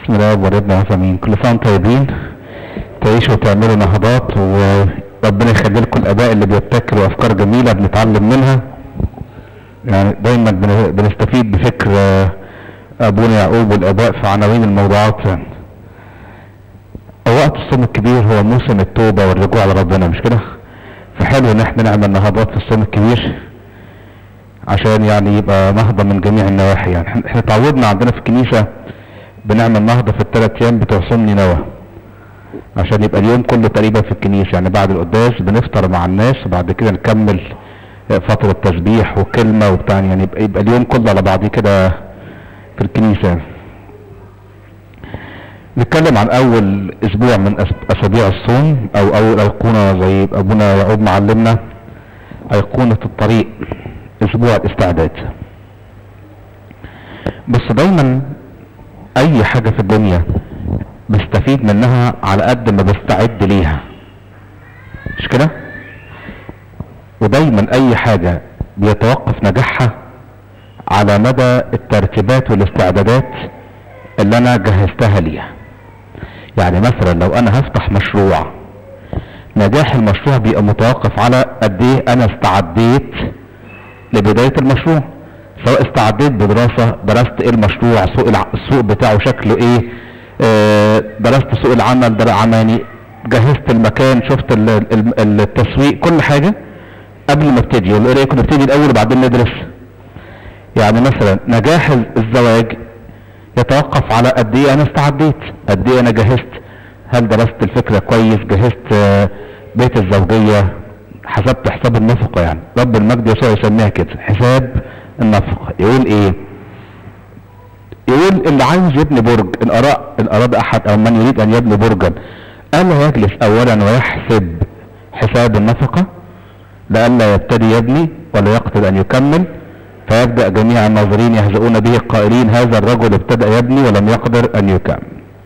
بسم الله والابن والامين كل سنه وانتم طيبين تعيشوا وتعملوا نهضات وربنا يخلي لكم الاباء اللي بيبتكروا افكار جميله بنتعلم منها يعني دايما بن- بنستفيد بفكر آه، ابونا يعقوب والاباء في عناوين الموضوعات يعني وقت الصوم الكبير هو موسم التوبه والرجوع لربنا مش كده فحلو ان احنا نعمل نهضات في الصوم الكبير عشان يعني يبقى نهضة من جميع النواحي يعني احنا احنا اتعودنا عندنا في الكنيسة بنعمل نهضة في الثلاث ايام بتوع صوم نينوى عشان يبقى اليوم كله تقريبا في الكنيسة يعني بعد القداس بنفطر مع الناس وبعد كده نكمل اه، فترة تسبيح وكلمة وبتاع يعني يبقى, يبقى اليوم كله على بعضيه كده في الكنيسة يعني. نتكلم عن اول اسبوع من أس- اسابيع الصوم او اول ايقونة زي ابونا يعقوب معلمنا ايقونة الطريق اسبوع الاستعداد بس دايما اي حاجة في الدنيا بستفيد منها على قد ما بستعد ليها مش كده ودايما اي حاجة بيتوقف نجاحها على مدى الترتيبات والاستعدادات اللي انا جهزتها ليها يعني مثلا لو انا هفتح مشروع نجاح المشروع بيبقى متوقف على قد ايه انا استعديت لبداية المشروع سواء استعديت بدراسة درست ايه المشروع سوق الع... السوق بتاعه شكله ايه آه، درست سوق العمل در عماني جهزت المكان شفت ال... ال... التسويق كل حاجة قبل ما ابتدي ولا ايه رأيكم نبتدي الاول وبعدين ندرس يعني مثلا نجاح الزواج يتوقف على قد ايه انا استعديت قد ايه انا جهزت هل درست الفكرة كويس جهزت آه، بيت الزوجية حسبت حساب النفقة يعني رب المجد يسوع يسميها كده حساب النفقة يقول ايه يقول اللي عاوز يبني برج ان اراء ان اراد احد او من يريد ان يبني برجا الا يجلس اولا ويحسب حساب النفقة لئلا يبتدي يبني ولا يقتل ان يكمل فيبدأ جميع الناظرين يهزؤون به قائلين هذا الرجل ابتدأ يبني ولم يقدر ان يكمل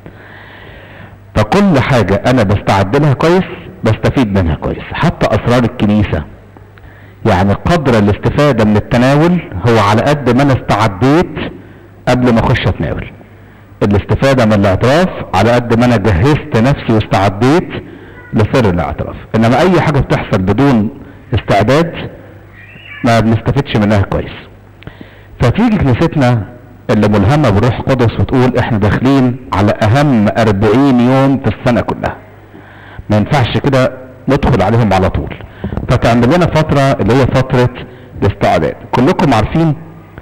فكل حاجة انا بستعد لها كويس بستفيد منها كويس حتى اسرار الكنيسة يعني قدر الاستفادة من التناول هو على قد ما انا استعديت قبل ما اخش اتناول الاستفادة من الاعتراف على قد ما انا جهزت نفسي واستعديت لسر الاعتراف انما اي حاجة بتحصل بدون استعداد ما بنستفدش منها كويس فتيجي كنيستنا اللي ملهمة بروح قدس وتقول احنا داخلين على اهم اربعين يوم في السنة كلها ما ينفعش كده ندخل عليهم على طول فتعمل لنا فترة اللي هي فترة الاستعداد كلكم عارفين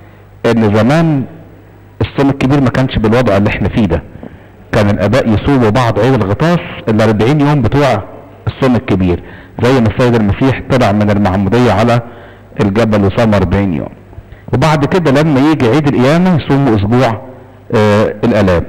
ان زمان الصوم الكبير ما كانش بالوضع اللي احنا فيه ده كان الاباء يصوموا بعض عيد الغطاس ال 40 يوم بتوع الصوم الكبير زي ما السيد المسيح طلع من المعمودية على الجبل وصام 40 يوم وبعد كده لما يجي عيد القيامة يصوموا اسبوع آه الالام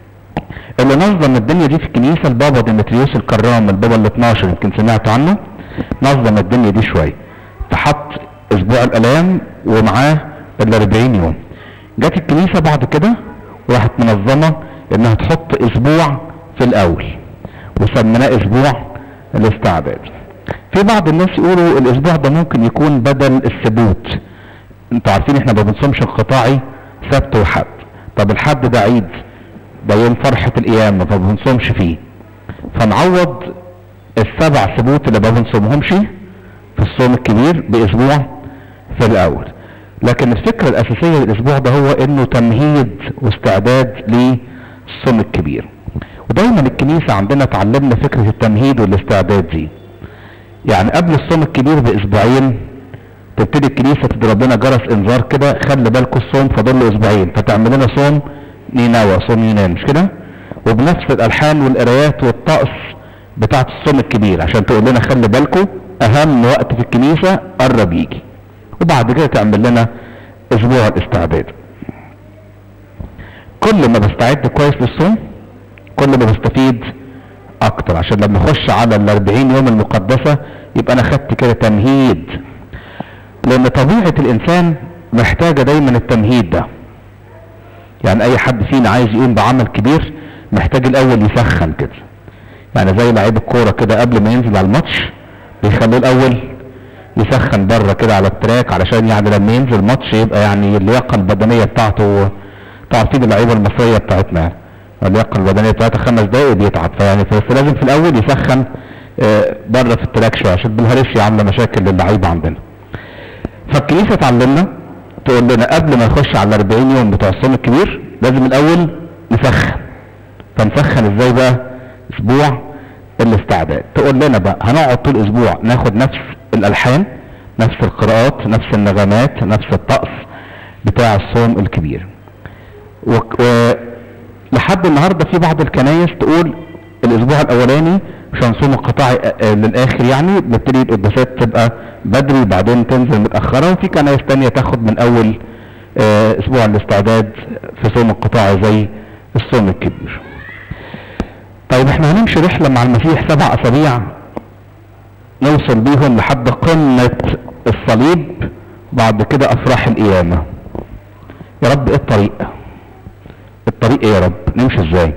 اللي نظم الدنيا دي في الكنيسة البابا ديمتريوس الكرام البابا ال 12 يمكن سمعت عنه نظم الدنيا دي شوية فحط اسبوع الالام ومعاه ال 40 يوم جت الكنيسة بعد كده وراحت منظمة انها تحط اسبوع في الاول وسميناه اسبوع الاستعداد في بعض الناس يقولوا الاسبوع ده ممكن يكون بدل الثبوت انتوا عارفين احنا ما بنصومش القطاعي سبت وحد طب الحد ده عيد ده يوم فرحة القيامة فما بنصومش فيه فنعوض السبع ثبوت اللي ما بنصومهمش في الصوم الكبير باسبوع في الاول لكن الفكرة الاساسية للاسبوع ده هو انه تمهيد واستعداد للصوم الكبير ودايما الكنيسة عندنا تعلمنا فكرة التمهيد والاستعداد دي يعني قبل الصوم الكبير باسبوعين تبتدي الكنيسة تضرب لنا جرس انذار كده خلي بالكم الصوم فاضل له اسبوعين فتعمل لنا صوم نينوى صوم يونان مش كده وبنفس الالحان والقرايات والطقس بتاعت الصوم الكبير عشان تقول لنا خلي بالكم اهم وقت في الكنيسة قرب يجي وبعد كده تعمل لنا اسبوع الاستعداد كل ما بستعد كويس للصوم كل ما بستفيد اكتر عشان لما اخش على الاربعين يوم المقدسة يبقى انا خدت كده تمهيد لان طبيعة الانسان محتاجة دايما التمهيد ده يعني اي حد فينا عايز يقوم بعمل كبير محتاج الاول يسخن كده يعني زي لعيب الكورة كده قبل ما ينزل على الماتش بيخلوه الاول يسخن بره كده على التراك علشان يعني لما ينزل ماتش يبقى يعني اللياقة البدنية بتاعته تعرفين اللعيبة المصرية بتاعتنا اللياقه البدنيه بتاعتها خمس دقائق بيتعب فيعني بس لازم في الاول يسخن آه، بره في التراك شويه عشان بالهرسي عامله مشاكل للعيبه عندنا فالكنيسه تعلمنا تقول لنا قبل ما نخش على 40 يوم بتوع الصوم الكبير لازم الاول نسخن فنسخن ازاي بقى اسبوع الاستعداد تقول لنا بقى هنقعد طول اسبوع ناخد نفس الالحان نفس القراءات نفس النغمات نفس الطقس بتاع الصوم الكبير وك- و... لحد النهارده في بعض الكنايس تقول الاسبوع الاولاني مش هنصوم القطاعي آه، آه، للاخر يعني بتبتدي القداسات تبقى بدري بعدين تنزل متاخره وفي كنايس تانية تاخد من اول آه، اسبوع الاستعداد في صوم القطاعي زي الصوم الكبير طيب احنا هنمشي رحله مع المسيح سبع اسابيع نوصل بيهم لحد قمه الصليب بعد كده افراح القيامه يا رب ايه الطريق الطريق ايه يا رب نمشي ازاي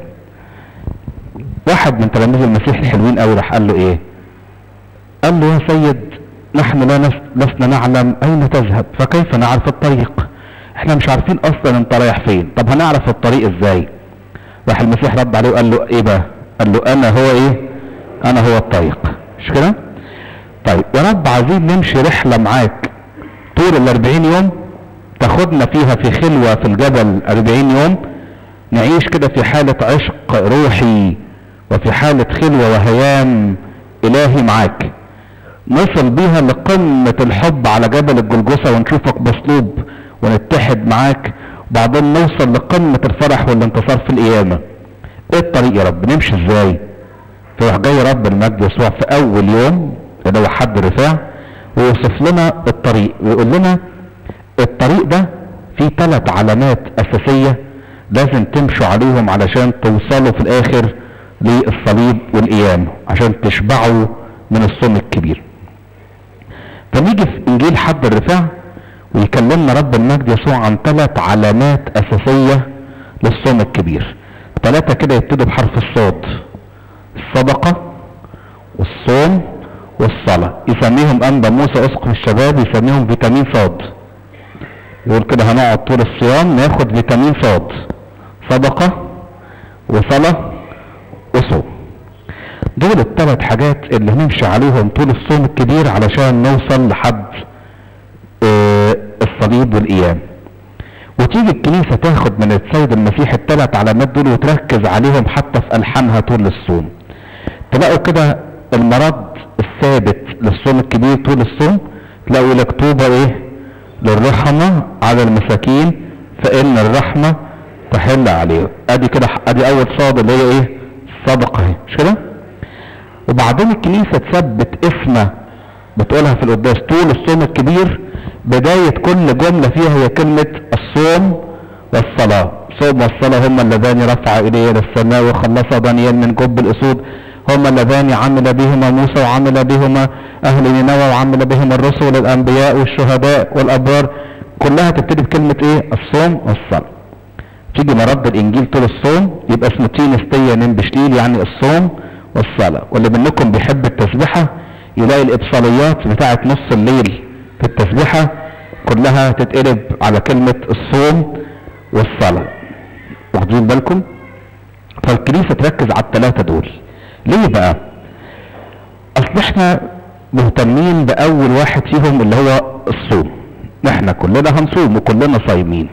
واحد من تلاميذ المسيح الحلوين قوي راح قال له ايه قال له يا سيد نحن لا نس... لسنا نعلم اين تذهب فكيف نعرف الطريق احنا مش عارفين اصلا انت رايح فين طب هنعرف الطريق ازاي راح المسيح رد عليه وقال له ايه بقى قال له انا هو ايه انا هو الطريق مش كده طيب يا رب عايزين نمشي رحلة معاك طول الاربعين يوم تاخدنا فيها في خلوة في الجبل اربعين يوم نعيش كده في حالة عشق روحي وفي حالة خلوة وهيام الهي معاك نصل بيها لقمة الحب على جبل الجلجسة ونشوفك مصلوب ونتحد معاك وبعدين نوصل لقمة الفرح والانتصار في القيامة ايه الطريق يا رب نمشي ازاي فراح جاي رب المجد يسوع في اول يوم اللي هو حد رفاع ويوصف لنا الطريق ويقول لنا الطريق ده فيه ثلاث علامات اساسية لازم تمشوا عليهم علشان توصلوا في الاخر للصليب والقيامة عشان تشبعوا من الصوم الكبير فنيجي في انجيل حد الرفاع ويكلمنا رب المجد يسوع عن ثلاث علامات اساسية للصوم الكبير ثلاثة كده يبتدوا بحرف الصاد الصدقة والصوم والصلاة يسميهم أنبا موسى أسقف الشباب يسميهم فيتامين صاد يقول كده هنقعد طول الصيام ناخد فيتامين صاد صدقة وصلاة وصوم دول الثلاث حاجات اللي هنمشي عليهم طول الصوم الكبير علشان نوصل لحد آه، الصليب والقيام وتيجي الكنيسة تاخد من السيد المسيح الثلاث علامات دول وتركز عليهم حتى في ألحانها طول الصوم تلاقوا كده المرض الثابت للصوم الكبير طول الصوم تلاقوا لك طوبى ايه للرحمة على المساكين فإن الرحمة تحل عليه ادي كده ادي اول صاد اللي هي ايه الصدقة اهي مش كده وبعدين الكنيسة تثبت اسمه بتقولها في القداس طول الصوم الكبير بداية كل جملة فيها هي كلمة الصوم والصلاة الصوم والصلاة هما اللذان رفع إليه إلى السماء وخلص دانيال من جب الأسود هما اللذان عمل بهما موسى وعمل بهما أهل نينوى وعمل بهما الرسل والأنبياء والشهداء والأبرار كلها تبتدي بكلمة إيه الصوم والصلاة تيجي مرد الإنجيل طول الصوم يبقى اسمه تينستيا نمبشليل يعني الصوم والصلاة واللي منكم بيحب التسبحة يلاقي الإبصاليات بتاعت نص الليل في التسبحة كلها تتقلب على كلمة الصوم والصلاة واخدين بالكم فالكنيسة تركز على الثلاثة دول ليه بقى اصل احنا مهتمين باول واحد فيهم اللي هو الصوم احنا كلنا هنصوم وكلنا صايمين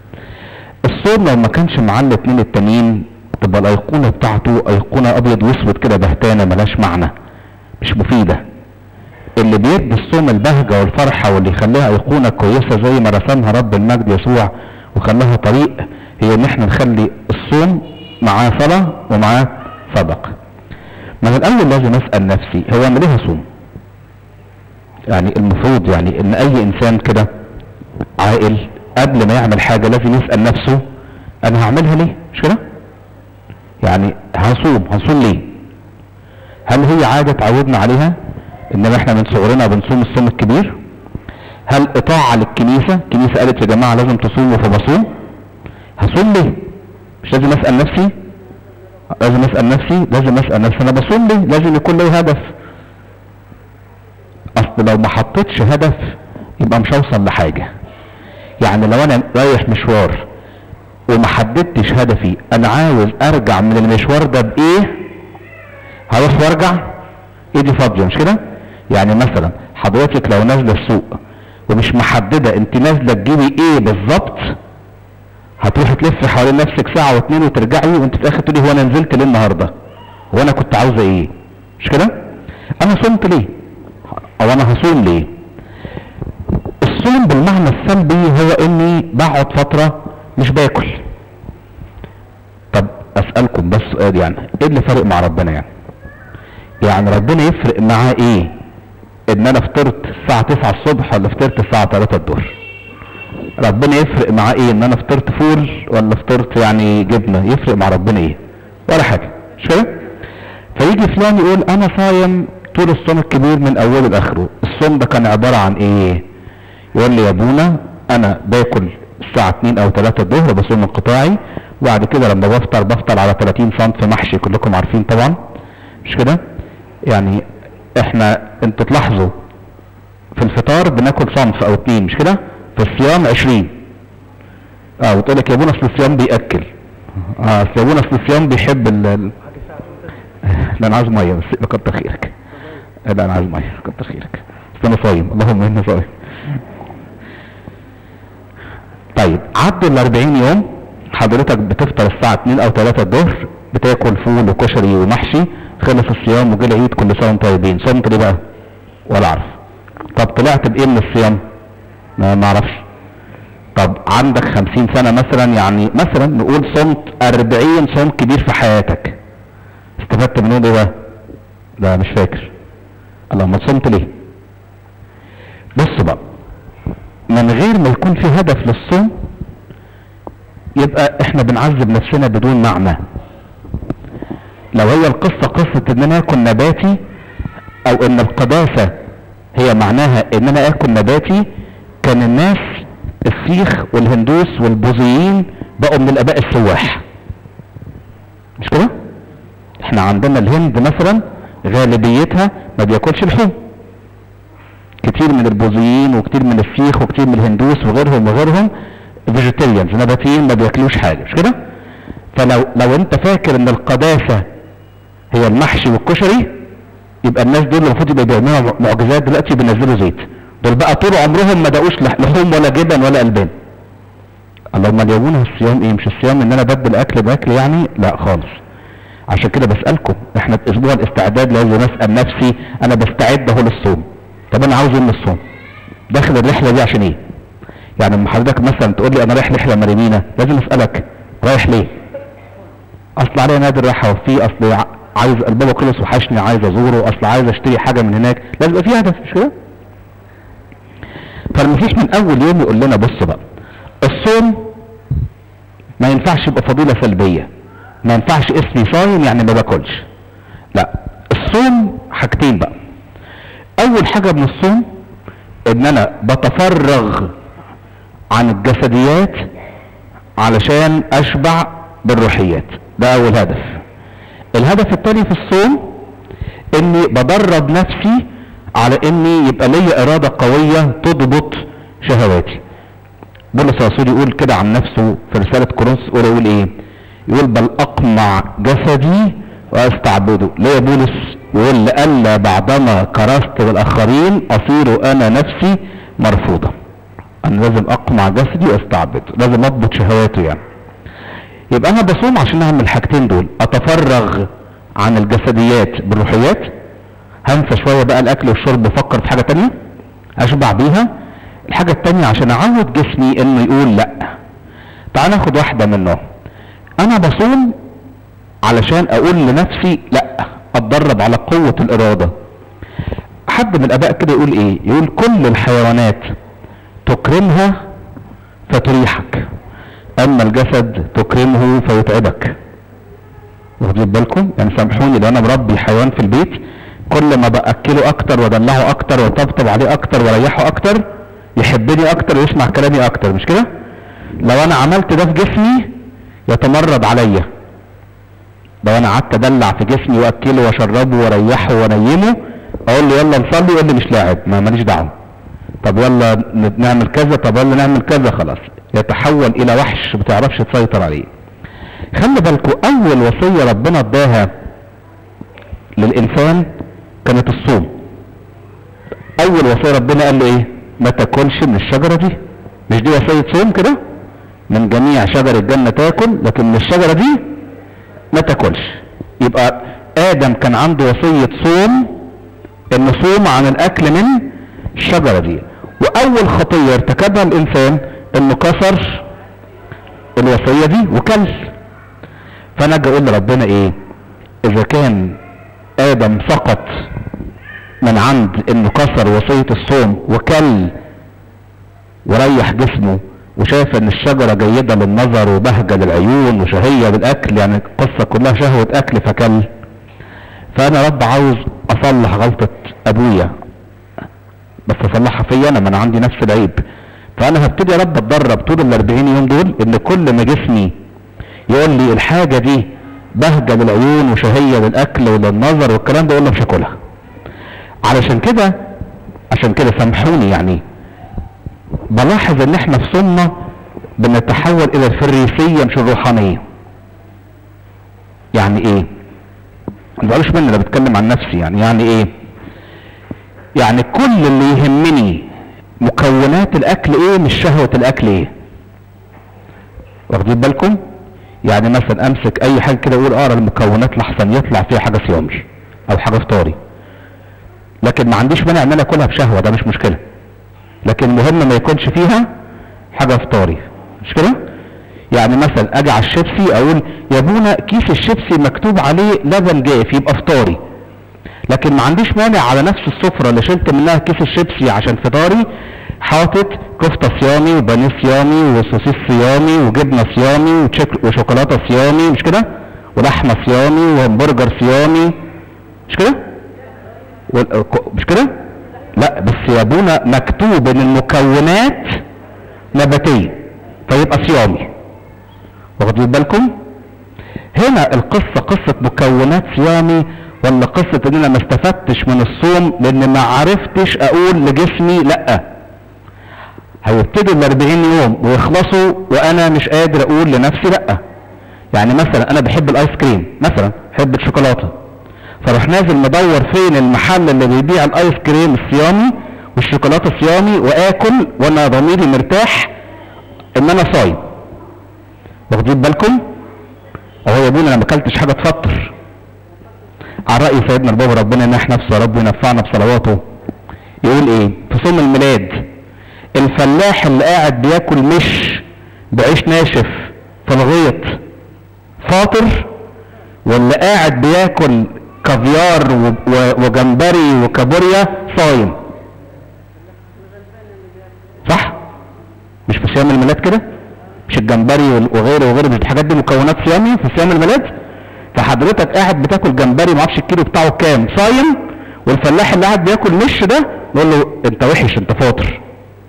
الصوم لو ما كانش معاه الاتنين التانيين تبقى الايقونة بتاعته ايقونة ابيض واسود كده بهتانة ملاش معنى مش مفيدة اللي بيدي الصوم البهجة والفرحة واللي يخليها ايقونة كويسة زي ما رسمها رب المجد يسوع وخلاها طريق هي ان احنا نخلي الصوم معاه صلاة ومعاه صدقة من الاول لازم اسأل نفسي هو انا ليه هصوم يعني المفروض يعني ان اي انسان كده عاقل قبل ما يعمل حاجة لازم يسأل نفسه انا هعملها ليه مش كده يعني هصوم هصوم ليه هل هي عادة تعودنا عليها انما احنا من صغرنا بنصوم الصوم الكبير هل اطاعة للكنيسة الكنيسة قالت يا جماعة لازم تصوموا فبصوم هصوم ليه مش لازم اسأل نفسي لازم اسأل نفسي لازم اسأل نفسي انا بصوم ليه لازم يكون لي هدف اصل لو ما حطيتش هدف يبقى مش هوصل لحاجة يعني لو انا رايح مشوار وما حددتش هدفي انا عاوز ارجع من المشوار ده بايه هروح وارجع ايدي فاضيه مش كده يعني مثلا حضرتك لو نازله السوق ومش محدده انت نازله تجيبي ايه بالظبط هتروحي تلفي حوالين نفسك ساعه واتنين وترجعي وانت في الاخر تقولي هو انا نزلت ليه النهارده هو انا كنت عاوزه ايه مش كده انا صمت ليه او انا هصوم ليه الصوم بالمعنى السلبي هو اني بقعد فتره مش باكل طب اسالكم بس سؤال يعني ايه اللي فارق مع ربنا يعني يعني ربنا يفرق معاه ايه ان انا فطرت الساعه 9 الصبح ولا فطرت الساعه 3 الظهر ربنا يفرق معاه ايه ان انا فطرت فول ولا فطرت يعني جبنه يفرق مع ربنا ايه ولا حاجه مش كده فيجي فلان يقول انا صايم طول الصوم الكبير من اوله لاخره الصوم ده كان عباره عن ايه يقول لي يا ابونا انا باكل الساعه 2 او 3 الظهر بصوم انقطاعي وبعد كده لما بفطر بفطر على 30 صنف محشي كلكم عارفين طبعا مش كده يعني احنا انتوا تلاحظوا في الفطار بناكل صنف او اتنين مش كده في الصيام 20 اه وتقول لك يا ابونا اصل الصيام بياكل اه اصل يا ابونا اصل الصيام بيحب ال ال- لا انا عايز ميه بس كتر خيرك لا انا عايز ميه كتر خيرك بس انا صايم اللهم اني صايم طيب عدوا ال 40 يوم حضرتك بتفطر الساعة 2 او 3 الظهر بتاكل فول وكشري ومحشي خلص الصيام وجه العيد كل سنة وانتم طيبين صمت ليه بقى؟ ولا اعرف طب طلعت بايه من الصيام؟ ما ما اعرفش طب عندك 50 سنة مثلا يعني مثلا نقول صمت 40 صوم كبير في حياتك استفدت منهم ايه بقى؟ لا مش فاكر اللهم صمت ليه؟ بص بقى من غير ما يكون في هدف للصوم يبقى احنا بنعذب نفسنا بدون معنى لو هي القصة قصة ان انا اكل نباتي او ان القداسة هي معناها ان انا اكل نباتي كان الناس السيخ والهندوس والبوذيين بقوا من الاباء السواح مش كده احنا عندنا الهند مثلا غالبيتها ما بياكلش لحوم كتير من البوذيين وكتير من السيخ وكتير من الهندوس وغيرهم وغيرهم فيجيتيريانز نباتيين ما بياكلوش حاجه مش كده فلو لو انت فاكر ان القداسه هي المحشي والكشري يبقى الناس دول المفروض يبقى بيعملوا معجزات دلوقتي بينزلوا زيت دول بقى طول عمرهم ما دقوش لح- لحوم ولا جبن ولا البان اللهم اليومون الصيام ايه مش الصيام ان انا بدل اكل باكل يعني لا خالص عشان كده بسالكم احنا في اسبوع الاستعداد لازم اسال نفسي انا بستعد اهو للصوم طب انا عاوز ايه من الصوم داخل الرحله دي عشان ايه يعني لما حضرتك مثلا تقول لي انا رايح رحله مريمينا لازم اسالك رايح ليه اصل عليا نادي رايح وفيه اصل ع- عايز البابا كلس وحشني عايز ازوره اصل عايز اشتري حاجه من هناك لازم يبقى في هدف مش كده فالمسيح من اول يوم يقول لنا بص بقى الصوم ما ينفعش يبقى فضيله سلبيه ما ينفعش اسمي صايم يعني ما باكلش لا الصوم حاجتين بقى اول حاجه من الصوم ان انا بتفرغ عن الجسديات علشان اشبع بالروحيات ده اول هدف الهدف الثاني في الصوم اني بدرب نفسي على اني يبقى لي اراده قويه تضبط شهواتي بولس الرسول يقول كده عن نفسه في رساله كورنثوس الاولى يقول ايه يقول بل اقمع جسدي واستعبده ليه يا بولس يقول لئلا بعدما كرست بالاخرين اصير انا نفسي مرفوضه انا لازم اقمع جسدي واستعبده لازم اضبط شهواته يعني يبقى انا بصوم عشان اعمل الحاجتين دول اتفرغ عن الجسديات بالروحيات هنسى شويه بقى الاكل والشرب بفكر في حاجه تانية اشبع بيها الحاجه التانية عشان اعود جسمي انه يقول لا تعال ناخد واحده منهم انا بصوم علشان اقول لنفسي لا اتدرب على قوه الاراده حد من الاباء كده يقول ايه يقول كل الحيوانات تكرمها فتريحك اما الجسد تكرمه فيتعبك واخدين بالكم يعني سامحوني لو انا مربي حيوان في البيت كل ما باكله اكتر وادلعه اكتر وطبطب عليه اكتر واريحه اكتر يحبني اكتر ويسمع كلامي اكتر مش كده لو انا عملت ده في جسمي يتمرد عليا لو انا قعدت ادلع في جسمي واكله واشربه واريحه وانيمه اقول له يلا نصلي يقول لي مش لاعب ما ماليش دعوه طب يلا ن- نعمل كذا طب يلا نعمل كذا خلاص يتحول الى وحش ما تعرفش تسيطر عليه خلي بالكم اول وصية ربنا اداها للانسان كانت الصوم اول وصية ربنا قال له ايه ما تاكلش من الشجرة دي مش دي وصية صوم كده من جميع شجر الجنة تاكل لكن من الشجرة دي ما تاكلش يبقى ادم كان عنده وصية صوم انه صوم عن الاكل من الشجرة دي واول خطية ارتكبها الانسان انه كسر الوصية دي وكل فانا اجي اقول لربنا ايه اذا كان ادم سقط من عند انه كسر وصية الصوم وكل وريح جسمه وشاف ان الشجرة جيدة للنظر وبهجة للعيون وشهية للاكل يعني القصة كلها شهوة اكل فكل فانا رب عاوز اصلح غلطة ابويا بس اصلحها فيا انا ما انا عندي نفس العيب فانا هبتدي يا رب اتدرب طول ال 40 يوم دول ان كل ما جسمي يقول لي الحاجة دي بهجة للعيون وشهية للاكل وللنظر والكلام ده اقول له مش هاكلها علشان كده عشان كده سامحوني يعني بلاحظ ان احنا في صومنا بنتحول الى الفريسية مش الروحانية يعني ايه ما تقولش مني انا بتكلم عن نفسي يعني يعني ايه يعني كل اللي يهمني مكونات الاكل ايه مش شهوة الاكل ايه واخدين بالكم يعني مثلا امسك اي حاجة كده اقول اقرا المكونات لحسن يطلع فيها حاجة صيامي او حاجة فطاري لكن ما عنديش مانع ان انا اكلها بشهوة ده مش مشكلة لكن المهم ما يكونش فيها حاجة فطاري مش كده يعني مثلا اجي على الشيبسي اقول يا ابونا كيس الشيبسي مكتوب عليه لبن جاف يبقى فطاري لكن ما عنديش مانع على نفس السفرة اللي شلت منها كيس الشيبسي عشان فطاري حاطط كفتة صيامي وبانيه صيامي وسوسيس صيامي وجبنة صيامي وشوكولاتة صيامي مش كده ولحمة صيامي وهمبرجر صيامي مش كده مش كده لا بس يا ابونا مكتوب ان المكونات نباتية فيبقى صيامي واخدين بالكم هنا القصة قصة مكونات صيامي ولا قصة ان انا ما استفدتش من الصوم لان ما عرفتش اقول لجسمي لا هيبتدوا ال 40 يوم ويخلصوا وانا مش قادر اقول لنفسي لا يعني مثلا انا بحب الايس كريم مثلا بحب الشوكولاته فاروح نازل مدور فين المحل اللي بيبيع الايس كريم الصيامي والشوكولاته الصيامي واكل وانا ضميري مرتاح ان انا صايم واخدين بالكم اهو يا ابونا انا ما اكلتش حاجه تفطر على راي سيدنا البابا ربنا ينح نفسه يا رب ينفعنا بصلواته يقول ايه في صوم الميلاد الفلاح اللي قاعد بياكل مش بعيش ناشف في الغيط فاطر واللي قاعد بياكل كافيار وجمبري وكابوريا صايم صح مش في صيام الميلاد كده مش الجمبري وغيره وغيره مش الحاجات دي مكونات صيامي في صيام الميلاد فحضرتك قاعد بتاكل جمبري ما اعرفش الكيلو بتاعه كام صايم والفلاح اللي قاعد بياكل مش ده نقول له انت وحش انت فاطر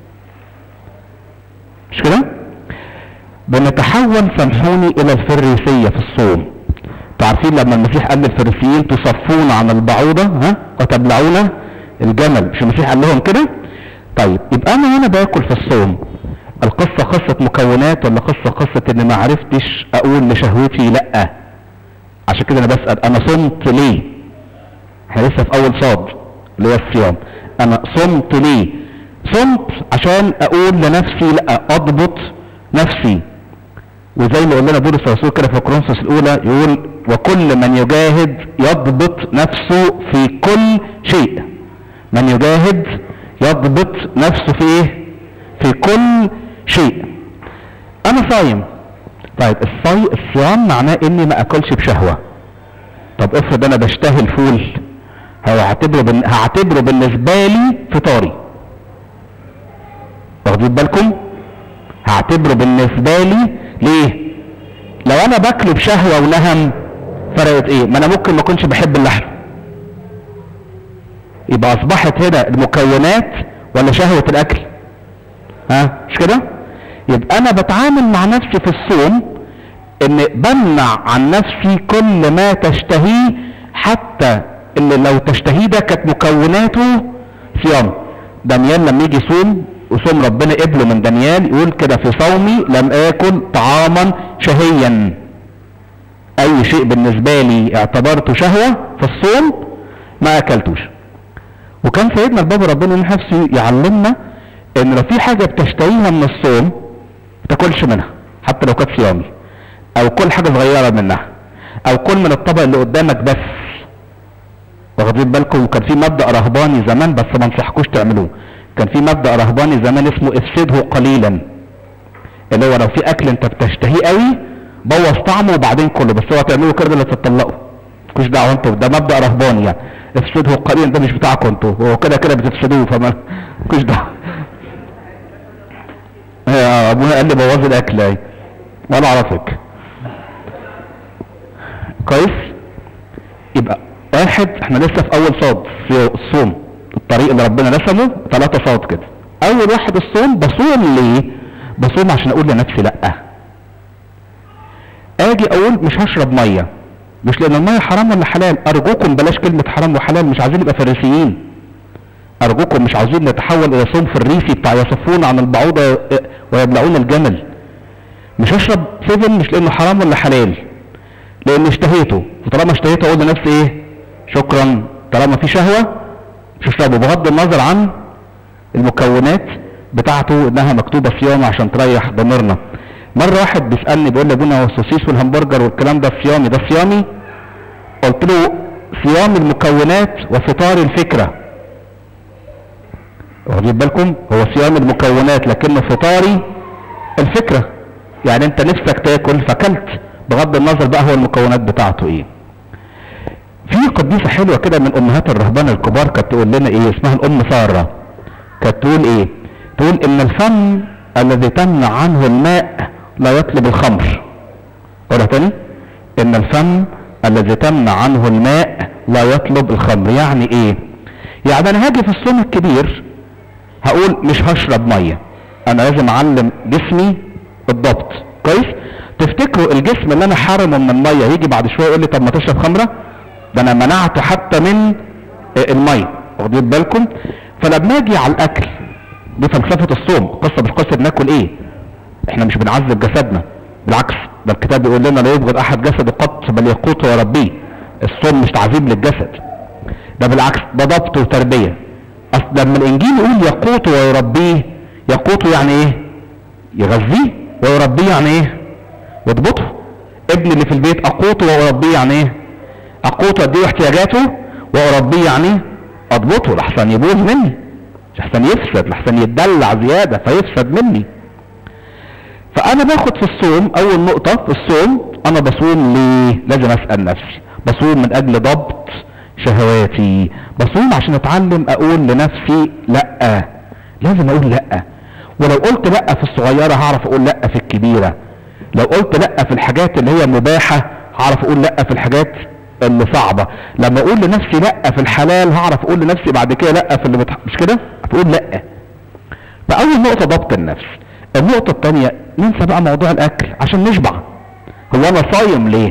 مش كده بنتحول سامحوني الى الفريسية في الصوم تعرفين لما المسيح قال للفريسيين تصفون عن البعوضة ها وتبلعون الجمل مش المسيح قال لهم كده طيب يبقى انا وانا باكل في الصوم القصة قصة مكونات ولا قصة قصة ان ما عرفتش اقول لشهوتي لا عشان كده انا بسأل انا صمت ليه احنا لسه في اول صاد اللي هو الصيام انا صمت ليه صمت عشان اقول لنفسي لا اضبط نفسي وزي ما قلنا بولس الرسول كده في كورنثوس الاولى يقول وكل من يجاهد يضبط نفسه في كل شيء من يجاهد يضبط نفسه في ايه في كل شيء انا صايم طيب الصي... الصيام معناه اني ما اكلش بشهوة طب افرض انا بشتهي الفول هعتبره بن... هعتبره بالنسبة لي فطاري واخدين بالكم هعتبره بالنسبة لي ليه لو انا باكله بشهوة ونهم فرقت ايه ما انا ممكن ما اكونش بحب اللحم يبقى اصبحت هنا المكونات ولا شهوة الاكل ها مش كده يبقى انا بتعامل مع نفسي في الصوم ان بمنع عن نفسي كل ما تشتهيه حتى اللي لو تشتهيه ده كانت مكوناته صيام دانيال لما يجي يصوم وصوم ربنا قبله من دانيال يقول كده في صومي لم اكل طعاما شهيا اي شيء بالنسبة لي اعتبرته شهوة في الصوم ما اكلتوش وكان سيدنا البابا ربنا نفسه يعلمنا ان لو في حاجة بتشتهيها من الصوم ما تاكلش منها حتى لو كانت صيامي او كل حاجة صغيرة منها او كل من الطبق اللي قدامك بس واخدين بالكم وكان في مبدأ رهباني زمان بس ما انصحكوش تعملوه كان في مبدأ رهباني زمان اسمه افسده قليلا اللي هو لو في اكل انت بتشتهيه قوي بوظ طعمه وبعدين كله بس هو تعملوا كده اللي تتطلقوا مش دعوه انتوا ده مبدأ رهباني يعني افسده قليلا ده مش بتاعكم انتوا هو كده كده بتفسدوه فما مش دعوه يا ابونا قال لي بوظ الاكل اهي ولا اعرفك كويس يبقى واحد احنا لسه في اول صاد في الصوم الطريق اللي ربنا رسمه ثلاثة صاد كده اول واحد الصوم بصوم ليه بصوم عشان اقول لنفسي لا اجي اقول مش هشرب ميه مش لان الميه حرام ولا حلال ارجوكم بلاش كلمة حرام وحلال مش عايزين نبقى فريسيين ارجوكم مش عاوزين نتحول الى صوم فريسي بتاع يصفون عن البعوضة ويبلعون الجمل مش هشرب سيفن مش لانه حرام ولا حلال لان اشتهيته وطالما اشتهيته اقول لنفسي ايه شكرا طالما في شهوة مش هشربه بغض النظر عن المكونات بتاعته انها مكتوبة صيام عشان تريح ضميرنا مرة واحد بيسألني بيقول لي ابونا هو السوسيس والهمبرجر والكلام ده صيامي ده صيامي قلت له صيام المكونات وفطار الفكرة واخدين بالكم هو صيام المكونات لكنه فطاري الفكرة يعني انت نفسك تاكل فكلت بغض النظر بقى هو المكونات بتاعته ايه في قديسة حلوة كده من امهات الرهبان الكبار كانت تقول لنا ايه اسمها الام سارة كانت تقول ايه تقول ان الفم الذي تمنع عنه الماء لا يطلب الخمر قولها تاني ان الفم الذي تمنع عنه الماء لا يطلب الخمر يعني ايه يعني انا هاجي في الصوم الكبير هقول مش هشرب ميه انا لازم اعلم جسمي الضبط كويس تفتكروا الجسم اللي انا حارمه من الميه يجي بعد شويه يقول لي طب ما تشرب خمره ده انا منعته حتى من الميه واخدين بالكم فلما اجي على الاكل دي فلسفه الصوم قصه مش قصه بناكل ايه احنا مش بنعذب جسدنا بالعكس ده الكتاب بيقول لنا لا يبغض احد جسده قط بل يقوته ويربيه الصوم مش تعذيب للجسد ده بالعكس ده ضبط وتربيه اصل لما الانجيل يقول يقوته ويربيه يقوته يعني ايه يغذيه ويربيه يعني ايه يضبطه ابني اللي في البيت اقوته واربيه يعني ايه اقوته اديه احتياجاته واربيه يعني ايه اضبطه لحسن يبوظ مني لحسن يفسد لحسن يتدلع زيادة فيفسد مني فانا باخد في الصوم اول نقطة في الصوم انا بصوم ليه لازم اسأل نفسي بصوم من اجل ضبط شهواتي بصوم عشان اتعلم اقول لنفسي لا لازم اقول لا ولو قلت لا في الصغيرة هعرف اقول لا في الكبيرة لو قلت لا في الحاجات اللي هي مباحة هعرف اقول لا في الحاجات اللي صعبة لما اقول لنفسي لا في الحلال هعرف اقول لنفسي بعد كده لا في اللي بتح... مش كده بقول لا فاول نقطة ضبط النفس النقطة التانية ننسى بقى موضوع الاكل عشان نشبع هو انا صايم ليه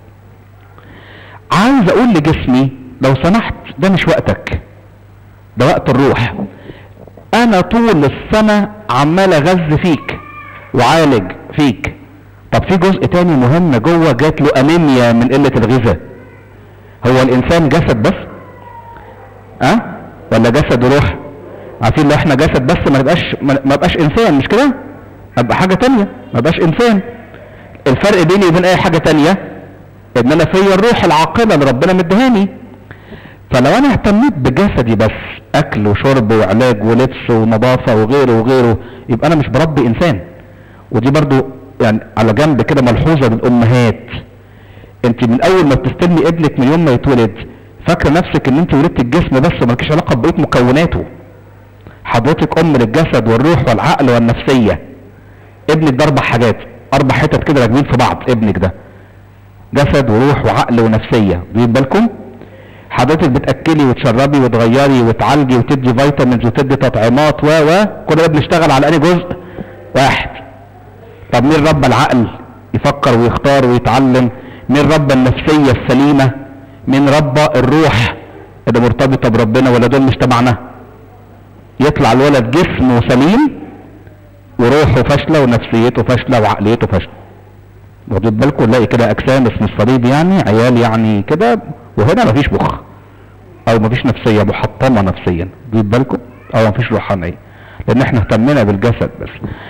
عايز اقول لجسمي لو سمحت ده مش وقتك ده وقت الروح انا طول السنة عمال اغذي فيك وعالج فيك طب في جزء تاني مهم جوه جات له انيميا من قلة الغذاء هو الانسان جسد بس اه ولا جسد وروح عارفين لو احنا جسد بس ما نبقاش ما نبقاش انسان مش كده ابقى حاجة تانية ما بقاش انسان الفرق بيني وبين اي حاجة تانية ان انا فيا الروح العاقلة اللي ربنا مدهاني فلو انا اهتميت بجسدي بس اكل وشرب وعلاج ولبس ونظافة وغيره وغيره يبقى انا مش بربي انسان ودي برضو يعني على جنب كده ملحوظة للامهات انت من اول ما بتستلمي ابنك من يوم ما يتولد فاكرة نفسك ان انت ولدت الجسم بس ومالكيش علاقة ببقية مكوناته حضرتك ام للجسد والروح والعقل والنفسية ابنك ده اربع حاجات اربع حتت كده راكبين في بعض ابنك ده جسد وروح وعقل ونفسية واخدين بالكم حضرتك بتاكلي وتشربي وتغيري وتعالجي وتدي فيتامينز وتدي تطعيمات و و كل ده بنشتغل على انهي جزء واحد طب مين رب العقل يفكر ويختار ويتعلم مين رب النفسية السليمة مين رب الروح اللي مرتبطة بربنا ولا دول مش تبعنا يطلع الولد جسمه سليم وروحه فاشله ونفسيته فاشله وعقليته فاشله واخدين بالكم نلاقي كده اجسام اسم الصليب يعني عيال يعني كده وهنا مفيش مخ او مفيش نفسيه محطمه نفسيا واخدين بالكم او مفيش روحانيه لان احنا اهتمنا بالجسد بس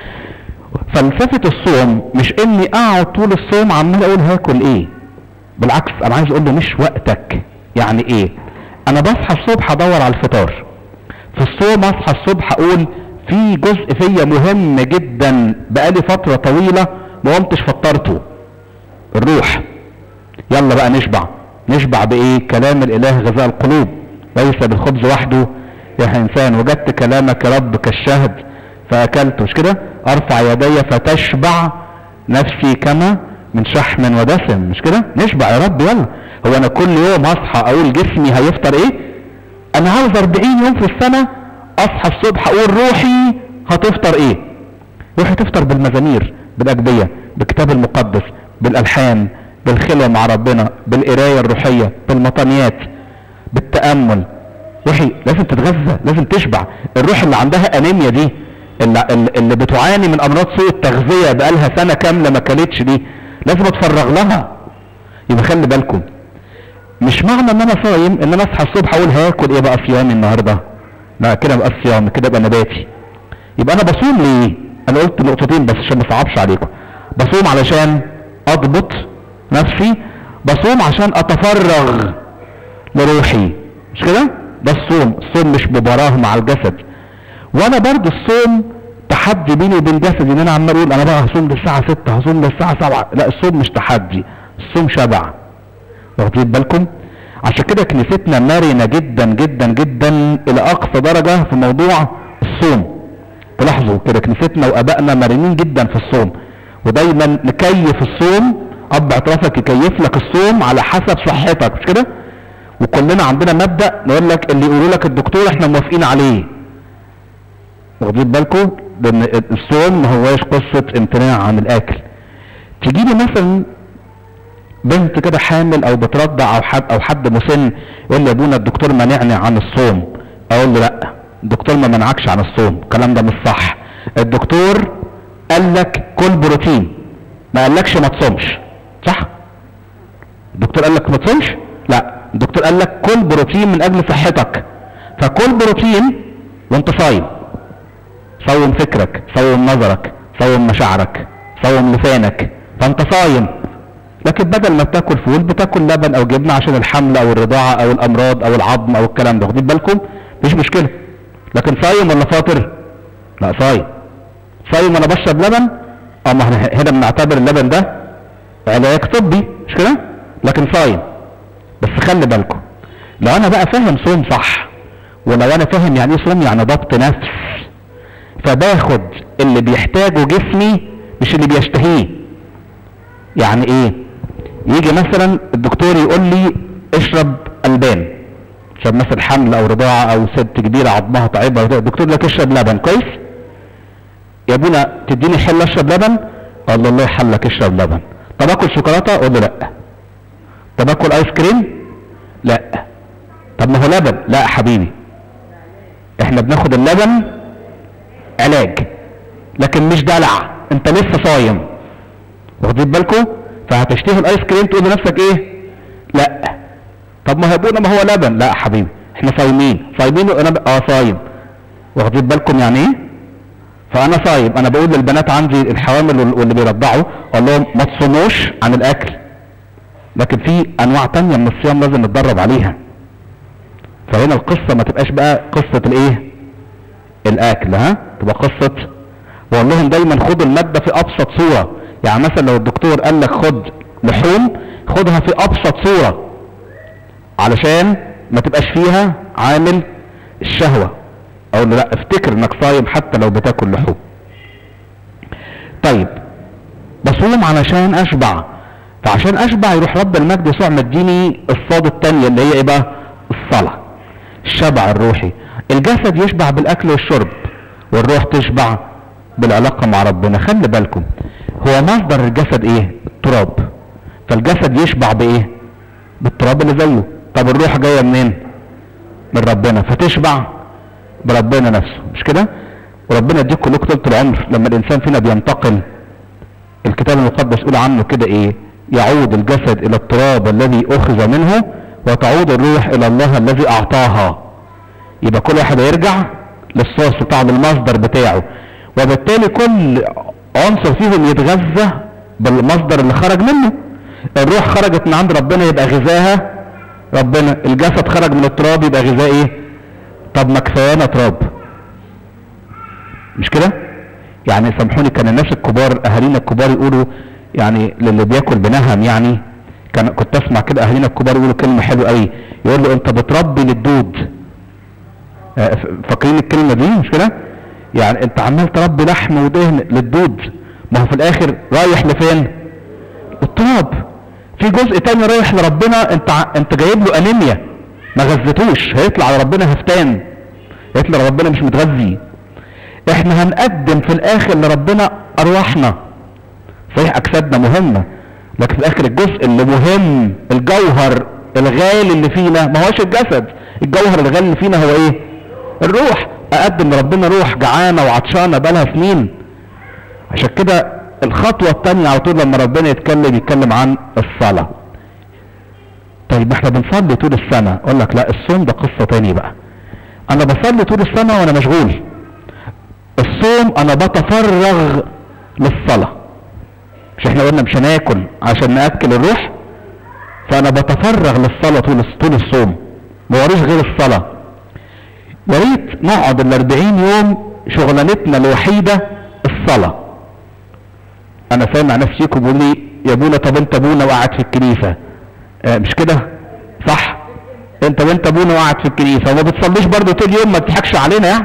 فلسفه الصوم مش اني اقعد طول الصوم عمال اقول هاكل ايه بالعكس انا عايز اقول له مش وقتك يعني ايه انا بصحى الصبح ادور على الفطار في الصوم اصحى الصبح اقول في جزء فيا مهم جدا بقالي فتره طويله ما قمتش فطرته الروح يلا بقى نشبع نشبع بايه كلام الاله غذاء القلوب ليس بالخبز وحده يا انسان وجدت كلامك يا رب كالشهد فاكلت مش كده ارفع يدي فتشبع نفسي كما من شحم ودسم مش كده نشبع يا رب يلا هو انا كل يوم اصحى اقول جسمي هيفطر ايه انا عاوز 40 يوم في السنه اصحى الصبح اقول روحي هتفطر ايه روحي تفطر بالمزامير بالاجبيه بالكتاب المقدس بالالحان بالخلوه مع ربنا بالقرايه الروحيه بالمطانيات بالتامل روحي لازم تتغذى لازم تشبع الروح اللي عندها انيميا دي اللي, اللي بتعاني من امراض سوء التغذيه بقالها سنه كامله ما كلتش دي لازم اتفرغ لها يبقى خلي بالكم مش معنى ان انا صايم ان انا اصحى الصبح اقول هاكل ايه بقى صيامي النهارده لا كده بقى صيام كده بقى نباتي يبقى انا بصوم ليه انا قلت نقطتين بس عشان ما اصعبش عليكم بصوم علشان اضبط نفسي بصوم عشان اتفرغ لروحي مش كده ده الصوم الصوم مش مباراه مع الجسد وانا برضو الصوم تحدي بيني وبين جسدي ان انا عمال اقول انا بقى هصوم للساعه 6 هصوم للساعه 7 لا الصوم مش تحدي الصوم شبع واخدين بالكم عشان كده كنيستنا مرنه جدا جدا جدا الى اقصى درجه في موضوع الصوم تلاحظوا كده كنيستنا وابائنا مرنين جدا في الصوم ودايما نكيف الصوم اب اعترافك يكيف لك الصوم على حسب صحتك مش كده وكلنا عندنا مبدا نقول لك اللي يقولوا لك الدكتور احنا موافقين عليه واخدين بالكم لان الصوم ما هواش قصه امتناع عن الاكل تجي لي مثلا بنت كده حامل او بترضع او حد او حد مسن يقول لي يا ابونا الدكتور منعني عن الصوم اقول له لا الدكتور ما منعكش عن الصوم الكلام ده مش صح الدكتور قال لك كل بروتين ما قالكش ما تصومش صح الدكتور قال لك ما تصومش لا الدكتور قال لك كل بروتين من اجل صحتك فكل بروتين وانت صايم صوم فكرك صوم نظرك صوم مشاعرك صوم لسانك فانت صايم لكن بدل ما بتاكل فول بتاكل لبن او جبنه عشان الحمل او الرضاعه او الامراض او العظم او الكلام ده واخدين بالكم مفيش مشكله لكن صايم ولا فاطر لا صايم صايم وانا بشرب لبن اه ما احنا هنا بنعتبر اللبن ده علاج طبي مش كده لكن صايم بس خلي بالكم لو انا بقى فاهم صوم صح ولو انا فاهم يعني ايه صوم يعني ضبط نفس فباخد اللي بيحتاجه جسمي مش اللي بيشتهيه يعني ايه يجي مثلا الدكتور يقول لي اشرب البان عشان مثلا حمل او رضاعه او ست كبيره عظمها تعبها الدكتور لك اشرب لبن كويس يا ابونا تديني حل اشرب لبن قال له الله يحلك اشرب لبن طب اكل شوكولاته اقول له لا طب اكل ايس كريم لا طب ما هو لبن لا يا حبيبي احنا بناخد اللبن علاج لكن مش دلع انت لسه صايم واخدين بالكم فهتشتهي الايس كريم تقول لنفسك ايه لا طب ما هيبونا ما هو لبن لا يا حبيبي احنا صايمين صايمين وانا ب... اه صايم واخدين بالكم يعني ايه فانا صايم انا بقول للبنات عندي الحوامل واللي بيرضعوا اقول لهم ما تصوموش عن الاكل لكن في انواع تانية من الصيام لازم نتدرب عليها فهنا القصة ما تبقاش بقى قصة الايه الاكل ها تبقى قصة واقول لهم دايما خدوا المادة في ابسط صورة يعني مثلا لو الدكتور قال لك خد لحوم خدها في ابسط صورة علشان ما تبقاش فيها عامل الشهوة اقول له لا افتكر انك صايم حتى لو بتاكل لحوم طيب بصوم علشان اشبع فعشان اشبع يروح رب المجد يسوع مديني الصاد التانية اللي هي ايه بقى الصلاة الشبع الروحي الجسد يشبع بالاكل والشرب والروح تشبع بالعلاقة مع ربنا خلي بالكم هو مصدر الجسد ايه التراب فالجسد يشبع بايه بالتراب اللي زيه طب الروح جاية منين من ربنا فتشبع بربنا نفسه مش كده وربنا يديك كلكم طول العمر لما الانسان فينا بينتقل الكتاب المقدس يقول عنه كده ايه يعود الجسد الى التراب الذي اخذ منه وتعود الروح الى الله الذي اعطاها يبقى كل واحد هيرجع للصوص بتاعه للمصدر بتاعه وبالتالي كل عنصر فيهم يتغذى بالمصدر اللي خرج منه الروح خرجت من عند ربنا يبقى غذاها ربنا الجسد خرج من التراب يبقى غذاء ايه طب ما كفايانا تراب مش كده يعني سامحوني كان الناس الكبار اهالينا الكبار يقولوا يعني للي بياكل بنهم يعني كان كنت اسمع كده اهالينا الكبار يقولوا كلمه حلوه قوي يقول له انت بتربي للدود آه، ف- فاكرين الكلمه دي مش كده يعني انت عمال تربي لحم ودهن للدود ما هو في الاخر رايح لفين التراب في جزء تاني رايح لربنا انت ع- انت جايب له انيميا ما غذيتوش هيطلع على ربنا هفتان هيطلع على ربنا مش متغذي احنا هنقدم في الاخر لربنا ارواحنا صحيح اجسادنا مهمة لكن في الاخر الجزء اللي مهم الجوهر الغالي اللي فينا ما هوش الجسد الجوهر الغالي اللي فينا هو ايه الروح اقدم لربنا روح جعانة وعطشانة بقالها سنين عشان كده الخطوة التانية على طول لما ربنا يتكلم يتكلم عن الصلاة طيب ما احنا بنصلي طول السنة اقول لك لا الصوم ده قصة تاني بقى انا بصلي طول السنة وانا مشغول الصوم انا بتفرغ للصلاة مش احنا قلنا مش هناكل عشان ناكل الروح فانا بتفرغ للصلاة طول طول الصوم ما وريش غير الصلاة يا ريت نقعد ال 40 يوم شغلانتنا الوحيدة الصلاة انا سامع ناس فيكم بيقول لي يا ابونا طب انت ابونا وقاعد في الكنيسة اه مش كده صح انت وانت ابونا وقاعد في الكنيسة وما بتصليش برضه طول اليوم ما تضحكش علينا يعني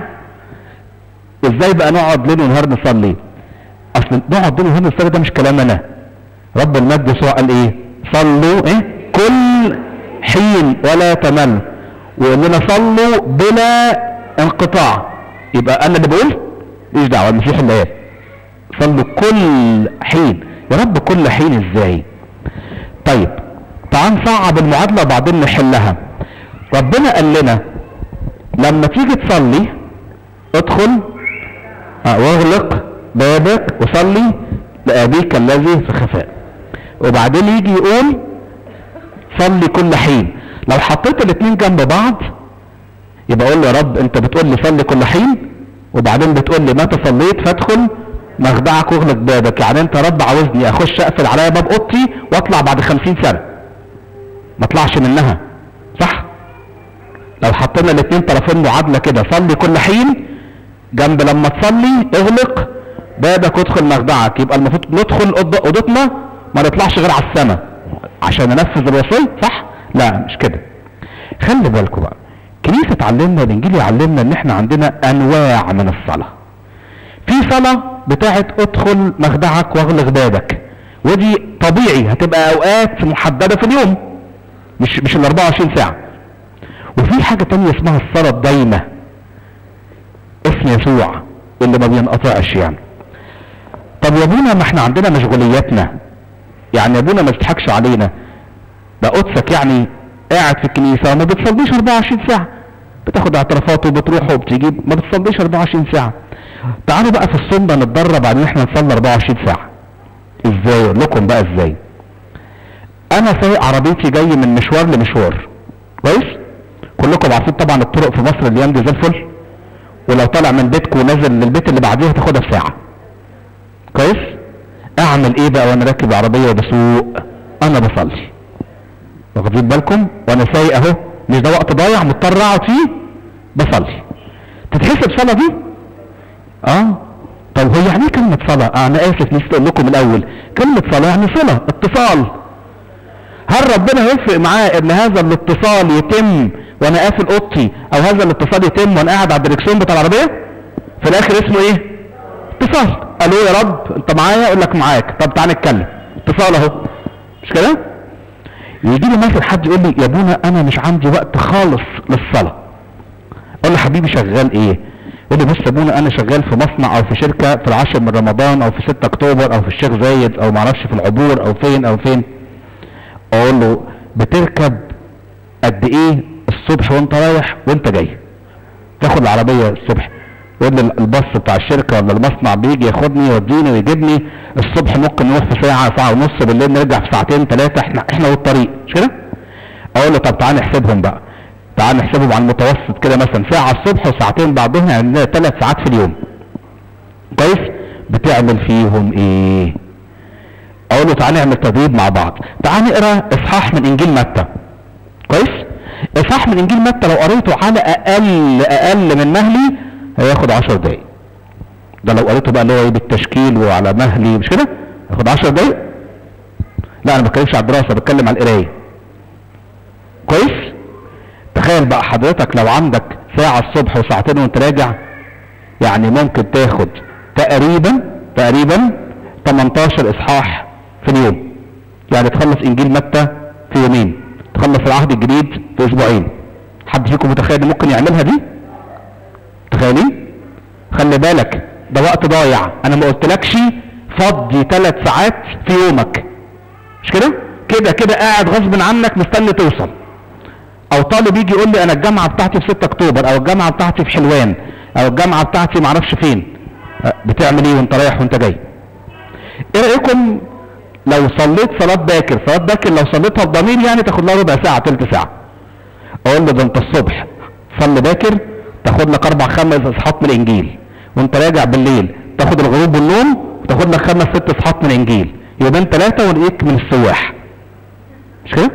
ازاي بقى نقعد ليل ونهار نصلي اصل نقعد ليل ونهار نصلي ده مش كلام انا رب المجد يسوع قال ايه صلوا ايه كل حين ولا تمل ويقول لنا صلوا بلا انقطاع يبقى انا اللي بقول ماليش دعوه المسيح اللي قال صلوا كل حين يا رب كل حين ازاي طيب تعال نصعب المعادله وبعدين نحلها ربنا قال لنا لما تيجي تصلي ادخل آه، واغلق بابك وصلي لأبيك الذي في خفاء وبعدين يجي يقول صلي كل حين لو حطيت الاتنين جنب بعض يبقى اقول له يا رب انت بتقول لي صلي كل حين وبعدين بتقول لي متى صليت فادخل مخدعك واغلق بابك يعني انت يا رب عاوزني اخش اقفل عليا باب اوضتي واطلع بعد خمسين سنة ما اطلعش منها صح لو حطينا الاتنين طرفين معادلة كده صلي كل حين جنب لما تصلي اغلق بابك وادخل مخدعك يبقى المفروض ندخل أوض- اوضتنا ما نطلعش غير على السماء عشان ننفذ الوصية صح لا مش كده خلي بالكم بقى كنيسة تعلمنا الانجيل يعلمنا ان احنا عندنا انواع من الصلاة في صلاة بتاعت ادخل مخدعك واغلق بابك ودي طبيعي هتبقى اوقات محددة في اليوم مش مش ال 24 ساعة وفي حاجة تانية اسمها الصلاة الدايمة اسم يسوع اللي ما بينقطعش يعني طب يا ابونا ما احنا عندنا مشغولياتنا يعني يا ابونا ما تضحكش علينا ده قدسك يعني قاعد في الكنيسة وما بتصليش 24 ساعة بتاخد اعترافات وبتروح وبتجيب ما بتصليش 24 ساعة تعالوا بقى في الصوم ده نتدرب على ان احنا نصلي 24 ساعة ازاي اقول لكم بقى ازاي انا سايق عربيتي جاي من مشوار لمشوار كويس كلكم عارفين طبعا الطرق في مصر الايام دي زي الفل ولو طالع من بيتك ونازل للبيت اللي بعديه هتاخدها في ساعة كويس اعمل ايه بقى وانا راكب العربية وبسوق انا بصلي واخدين بالكم وانا سايق اهو مش ده وقت ضايع مضطر اقعد فيه بصلي تتحسب صلاة دي اه طب هو يعني ايه كلمة صلاة آه انا اسف نسيت اقول لكم الاول كلمة صلاة يعني صلة اتصال هل ربنا هيفرق معاه ان هذا الاتصال يتم وانا قافل اوضتي او هذا الاتصال يتم وانا قاعد على الدركسيون بتاع العربية في الاخر اسمه ايه اتصال الو يا رب انت معايا اقول لك معاك طب تعالى نتكلم اتصال اهو مش كده يجي لي مثلا حد يقول لي يا ابونا انا مش عندي وقت خالص للصلاه اقول له حبيبي شغال ايه يقول لي بص يا ابونا انا شغال في مصنع او في شركه في العاشر من رمضان او في 6 اكتوبر او في الشيخ زايد او معرفش في العبور او فين او فين اقول له بتركب قد ايه الصبح وانت رايح وانت جاي تاخد العربيه الصبح يقول لي الباص بتاع الشركه ولا المصنع بيجي ياخدني يوديني ويجيبني الصبح ممكن نروح في ساعه ساعه ونص بالليل نرجع في ساعتين ثلاثه احنا احنا والطريق مش كده؟ اقول له طب تعالى نحسبهم بقى تعال نحسبهم على المتوسط كده مثلا ساعة الصبح وساعتين بعدهم يعني ثلاث ساعات في اليوم كويس بتعمل فيهم ايه اقول له تعال نعمل تدريب مع بعض تعال نقرا اصحاح من انجيل متى كويس اصحاح من انجيل متى لو قريته على اقل اقل من مهلي هياخد 10 دقايق ده لو قريته بقى اللي هو ايه بالتشكيل وعلى مهلي مش كده هياخد 10 دقايق لا انا ما بتكلمش على الدراسه بتكلم على القرايه كويس تخيل بقى حضرتك لو عندك ساعة الصبح وساعتين وانت راجع يعني ممكن تاخد تقريبا تقريبا 18 اصحاح في اليوم يعني تخلص انجيل متى في يومين تخلص العهد الجديد في اسبوعين حد فيكم متخيل إن ممكن يعملها دي تخيلين خلي بالك ده وقت ضايع انا ما قلتلكش فضي ثلاث ساعات في يومك مش كده كده كده قاعد غصب عنك مستني توصل او طالب يجي يقول لي انا الجامعه بتاعتي في 6 اكتوبر او الجامعه بتاعتي في حلوان او الجامعه بتاعتي معرفش فين أه، بتعمل ايه وانت رايح وانت جاي ايه رايكم لو صليت صلاه باكر صلاه باكر لو صليتها بضمير يعني تاخد لها ربع ساعه ثلث ساعه اقول له ده انت الصبح صلي باكر تاخد لك اربع خمس اصحاحات من الانجيل وانت راجع بالليل تاخد الغروب والنوم وتاخد لك خمس ست اصحاحات من الانجيل يبقى انت ثلاثه ونلاقيك من السواح مش كده؟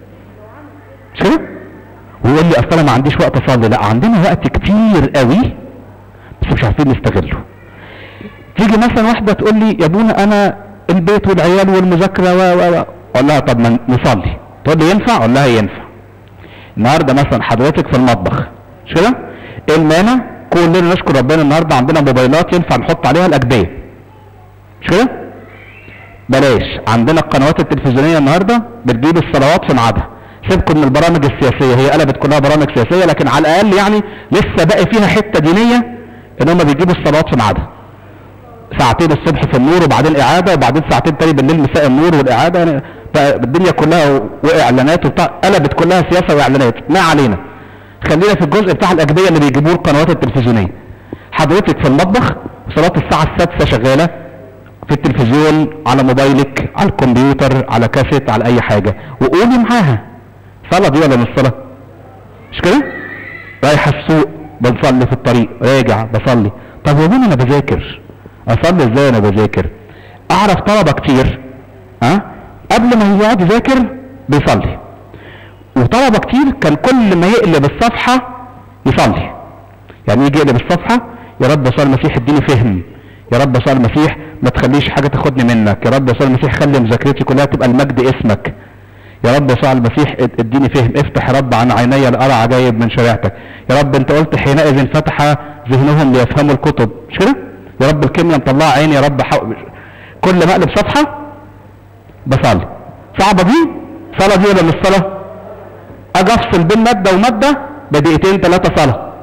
مش كده؟ ويقول لي اصل انا ما عنديش وقت اصلي لا عندنا وقت كتير قوي بس مش عارفين نستغله تيجي مثلا واحده تقول لي يا ابونا انا البيت والعيال والمذاكره و و و اقول لها طب ما نصلي تقول لي ينفع اقول لها ينفع النهارده مثلا حضرتك في المطبخ مش كده ايه المانع كلنا نشكر ربنا النهارده عندنا موبايلات ينفع نحط عليها الاجبيه مش كده بلاش عندنا القنوات التلفزيونيه النهارده بتجيب الصلوات في ميعادها سيبكم من البرامج السياسيه هي قلبت كلها برامج سياسيه لكن على الاقل يعني لسه باقي فيها حته دينيه ان هم بيجيبوا الصلوات في ميعادها ساعتين الصبح في النور وبعدين اعاده وبعدين ساعتين تاني بالليل مساء النور والاعاده يعني بقى الدنيا كلها واعلانات وبتاع قلبت كلها سياسه واعلانات ما علينا خلينا في الجزء بتاع الاجبيه اللي بيجيبوه القنوات التلفزيونيه حضرتك في المطبخ صلاه الساعه السادسه شغاله في التلفزيون على موبايلك على الكمبيوتر على كاسيت على اي حاجه وقولي معاها صلاه دي ولا مش صلاه مش كده رايح السوق بنصلي في الطريق راجع بصلي طب يا ابني انا بذاكر اصلي ازاي انا بذاكر اعرف طلبه كتير ها قبل ما يقعد يذاكر بيصلي وطلبه كتير كان كل ما يقلب الصفحه يصلي يعني يجي يقلب الصفحه يا رب يسوع المسيح اديني فهم يا رب يسوع المسيح ما تخليش حاجه تاخدني منك يا رب يسوع المسيح خلي مذاكرتي كلها تبقى المجد اسمك يا رب يسوع المسيح اد- اديني فهم افتح يا رب عن عيني لارى عجائب من شريعتك يا رب انت قلت حينئذ فتح ذهنهم ليفهموا الكتب مش كده يا رب الكيمياء مطلعه عيني يا رب حو... كل ما اقلب صفحه بصلي صعبه دي صلاه دي ولا مش صلاه اجي افصل بين ماده وماده بدقيقتين ثلاثه صلاه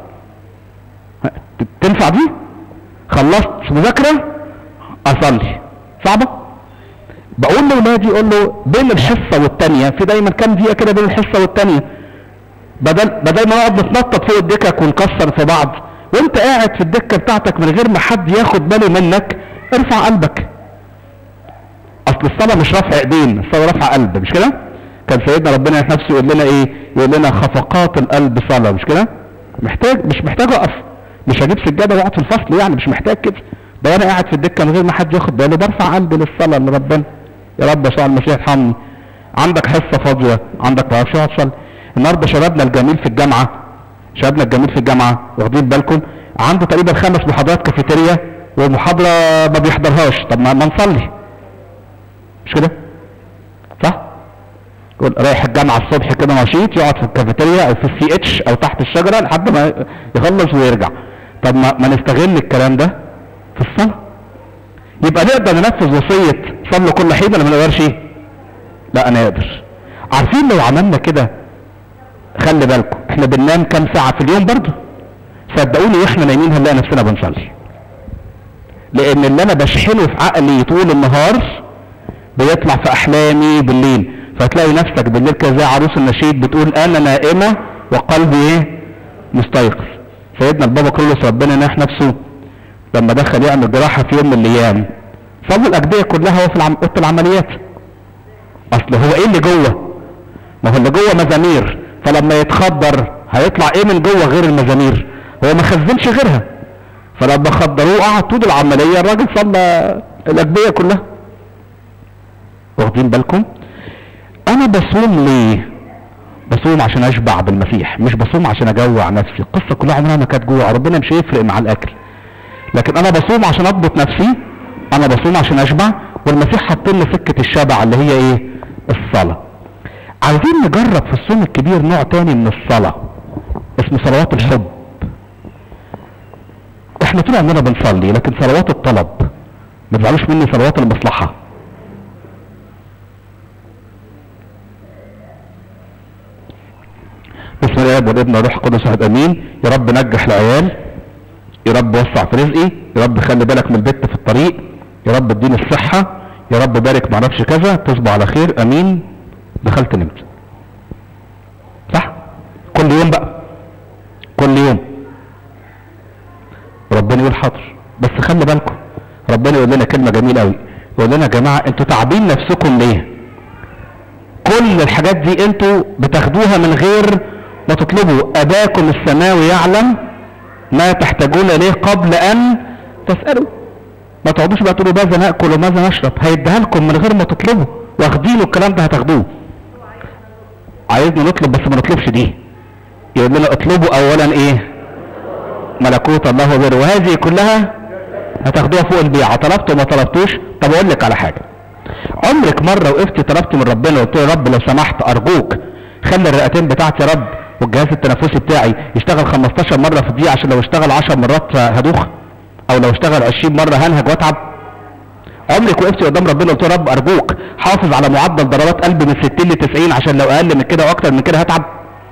ت- تنفع دي خلصت مذاكره اصلي صعبه بقول لاولادي اقول له بين الحصه والتانيه في دايما كام دقيقه كده بين الحصه والتانيه بدل بدل ما نقعد نتنطط فوق الدكك ونكسر في بعض وانت قاعد في الدكه بتاعتك من غير ما حد ياخد باله منك ارفع قلبك اصل الصلاه مش رفع ايدين الصلاه رفع قلب مش كده كان سيدنا ربنا نفسه يقول لنا ايه يقول لنا خفقات القلب صلاه مش كده محتاج مش محتاج اقف مش هجيب سجاده واقعد في الفصل يعني مش محتاج كده ده انا قاعد في الدكه من غير ما حد ياخد باله برفع قلبي للصلاه لربنا يا رب يسوع المسيح ارحمني عندك حصه فاضيه عندك ما اعرفش اقعد صلي النهارده شبابنا الجميل في الجامعه شبابنا الجميل في الجامعه واخدين بالكم عنده تقريبا خمس محاضرات كافيتيريا ومحاضره ما بيحضرهاش طب ما ما نصلي مش كده صح يقول رايح الجامعه الصبح كده نشيط يقعد في الكافيتيريا او في السي اتش او تحت الشجره لحد ما يخلص ويرجع طب ما, ما نستغل الكلام ده في الصلاه يبقى نقدر ننفذ وصيه صلوا كل حين ولا ما نقدرش لا انا اقدر عارفين لو عملنا كده خلي بالكم احنا بننام كام ساعه في اليوم برضه صدقوني واحنا نايمين هنلاقي نفسنا بنصلي لان اللي انا بشحنه في عقلي طول النهار بيطلع في احلامي بالليل فتلاقي نفسك بالليل كده زي عروس النشيد بتقول انا نائمه وقلبي ايه مستيقظ سيدنا البابا كرولوس ربنا يناح نفسه لما دخل يعمل جراحة في يوم من الايام صلوا الاجدية كلها وهو في العم... اوضه العمليات اصل هو ايه اللي جوه ما هو اللي جوه مزامير فلما يتخدر هيطلع ايه من جوه غير المزامير هو ما خزنش غيرها فلما خدروه قعد طول العملية الراجل صلى الاجدية كلها واخدين بالكم انا بصوم ليه بصوم عشان اشبع بالمسيح مش بصوم عشان اجوع نفسي القصة كلها عمرها ما كانت جوع ربنا مش هيفرق مع الاكل لكن انا بصوم عشان اضبط نفسي انا بصوم عشان اشبع والمسيح حط لنا سكة الشبع اللي هي ايه الصلاة عايزين نجرب في الصوم الكبير نوع تاني من الصلاة اسمه صلوات الحب احنا طول عمرنا بنصلي لكن صلوات الطلب ما تزعلوش مني صلوات المصلحة بسم الله الاب والابن والروح القدس واحد امين يا رب نجح العيال يا رب وسع في رزقي يا رب خلي بالك من البت في الطريق يا رب اديني الصحة يا رب بارك معرفش كذا تصبح على خير امين دخلت نمت صح كل يوم بقى كل يوم ربنا يقول حاضر بس خلي بالكم ربنا يقول لنا كلمة جميلة قوي يقول لنا يا جماعة انتوا تعبين نفسكم ليه كل الحاجات دي انتوا بتاخدوها من غير ما تطلبوا اباكم السماوي يعلم ما تحتاجون اليه قبل ان تسألوا ما تقعدوش بقى تقولوا ماذا ناكل وماذا نشرب هيديها لكم من غير ما تطلبوا واخدينه الكلام ده هتاخدوه عايزنا نطلب بس ما نطلبش دي يقول لنا اطلبوا اولا ايه ملكوت الله وبره وهذه كلها هتاخدوها فوق البيعة طلبتوا ما طلبتوش طب اقول لك على حاجة عمرك مرة وقفت طلبت من ربنا وقلت له يا رب لو سمحت ارجوك خلي الرئتين بتاعتي يا رب والجهاز التنفسي بتاعي يشتغل 15 مرة في الدقيقة عشان لو اشتغل 10 مرات هدوخ او لو اشتغل 20 مرة هنهج واتعب عمرك وقفت قدام ربنا وقلت له يا رب ارجوك حافظ على معدل ضربات قلبي من 60 ل 90 عشان لو اقل من كده واكتر من كده هتعب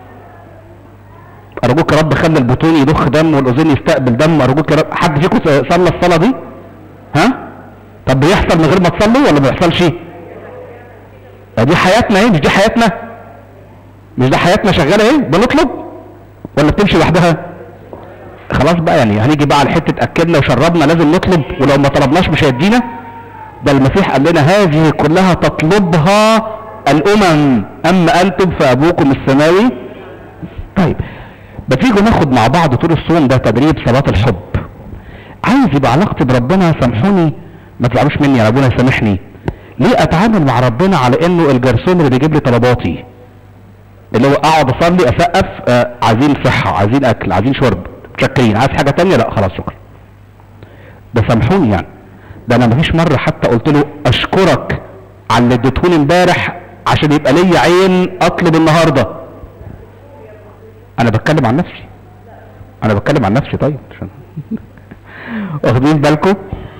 ارجوك يا رب خلي البطون يضخ دم والاذين يستقبل دم ارجوك يا رب حد فيكم صلى الصلاه دي ها طب بيحصل من غير ما تصلوا ولا ما بيحصلش دي حياتنا ايه مش دي حياتنا مش ده حياتنا شغاله ايه بنطلب ولا بتمشي لوحدها خلاص بقى يعني هنيجي بقى على حته اكلنا وشربنا لازم نطلب ولو ما طلبناش مش هيدينا ده المسيح قال لنا هذه كلها تطلبها الامم اما انتم فابوكم السماوي طيب بتيجوا ناخد مع بعض طول الصوم ده تدريب صلاة الحب عايز يبقى علاقتي بربنا سامحوني ما تزعلوش مني يا ربنا يسامحني ليه اتعامل مع ربنا على انه الجرسون اللي بيجيب لي طلباتي اللي هو اقعد اصلي اسقف آه عايزين صحة عايزين اكل عايزين شرب متشكرين عايز حاجة تانية لا خلاص شكرا ده سامحوني يعني ده انا مفيش مرة حتى قلت له اشكرك على اللي اديتهوني امبارح عشان يبقى ليا عين اطلب النهارده انا بتكلم عن نفسي انا بتكلم عن نفسي طيب عشان واخدين بالكم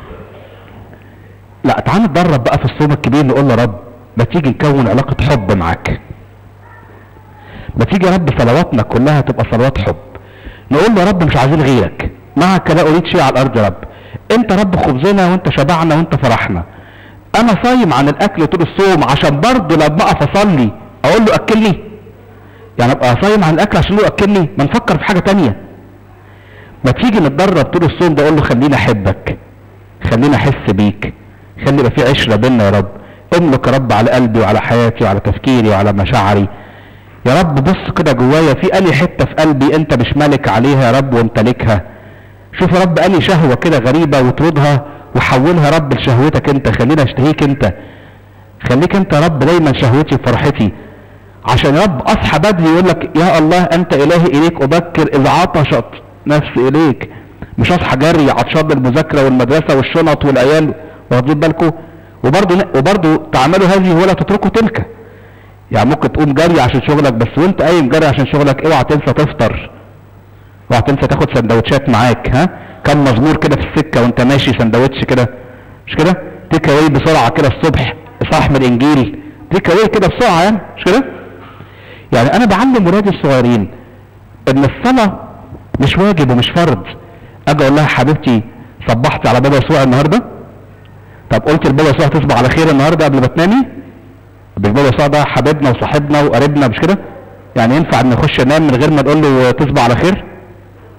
لا تعال نتدرب بقى في الصوم الكبير نقول له رب ما تيجي نكون علاقة حب معاك ما تيجي يا رب صلواتنا كلها تبقى صلوات حب نقول له يا رب مش عايزين غيرك معك لا اريد شيء على الارض يا رب انت رب خبزنا وانت شبعنا وانت فرحنا انا صايم عن الاكل طول الصوم عشان برضه لما اقف اصلي اقول له اكلني يعني ابقى صايم عن الاكل عشان له اكلني ما نفكر في حاجه تانية ما تيجي نتدرب طول الصوم ده اقول له خليني احبك خليني احس بيك خلي يبقى في عشره بينا يا رب املك يا رب على قلبي وعلى حياتي وعلى تفكيري وعلى مشاعري يا رب بص كده جوايا في اني حته في قلبي انت مش مالك عليها يا رب وامتلكها شوف يا رب اني شهوه كده غريبه واطردها وحولها يا رب لشهوتك انت خلينا اشتهيك انت خليك انت يا رب دايما شهوتي وفرحتي عشان يا رب اصحى بدري يقول لك يا الله انت الهي اليك ابكر اذ عطشت نفسي اليك مش اصحى جري عطشان المذاكره والمدرسه والشنط والعيال واخدين بالكم وبرضه وبرضه تعملوا هذه ولا تتركوا تلك يعني ممكن تقوم جري عشان شغلك بس وانت قايم جري عشان شغلك اوعى تنسى تفطر اوعى تنسى تاخد سندوتشات معاك ها كم مزمور كده في السكه وانت ماشي سندوتش كده مش كده تيك اواي بسرعه كده الصبح اصحاح من الانجيل تيك اواي كده بسرعه يعني مش كده يعني انا بعلم ولادي الصغيرين ان الصلاه مش واجب ومش فرض اجي اقول لها حبيبتي صبحتي على بابا يسوع النهارده طب قلت لبابا يسوع تصبح على خير النهارده قبل ما تنامي مش بابا يسوع ده حبيبنا وصاحبنا وقريبنا مش كده يعني ينفع ان نخش ننام من غير ما نقول له تصبح على خير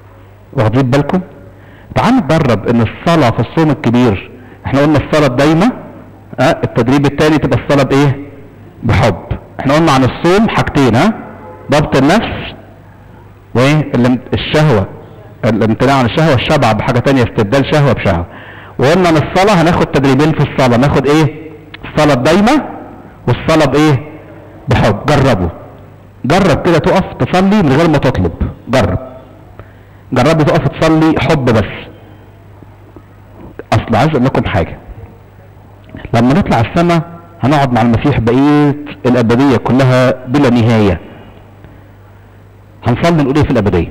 واخدين بالكم تعال نتدرب ان الصلاة في الصوم الكبير احنا قلنا الصلاة الدايمة اه التدريب التاني تبقى الصلاة بايه بحب احنا قلنا عن الصوم حاجتين ها ضبط النفس وايه الام- الشهوة الامتناع عن الشهوة الشبع بحاجة تانية استبدال شهوة بشهوة وقلنا عن الصلاة هناخد تدريبين في الصلاة ناخد ايه الصلاة الدايمة والصلاة بايه بحب جربوا جرب كده تقف تصلي من غير ما تطلب جرب جربوا تقف تصلي حب بس اصل عايز اقول لكم حاجة لما نطلع السماء هنقعد مع المسيح بقية الابدية كلها بلا نهاية هنصلي نقول ايه في الابدية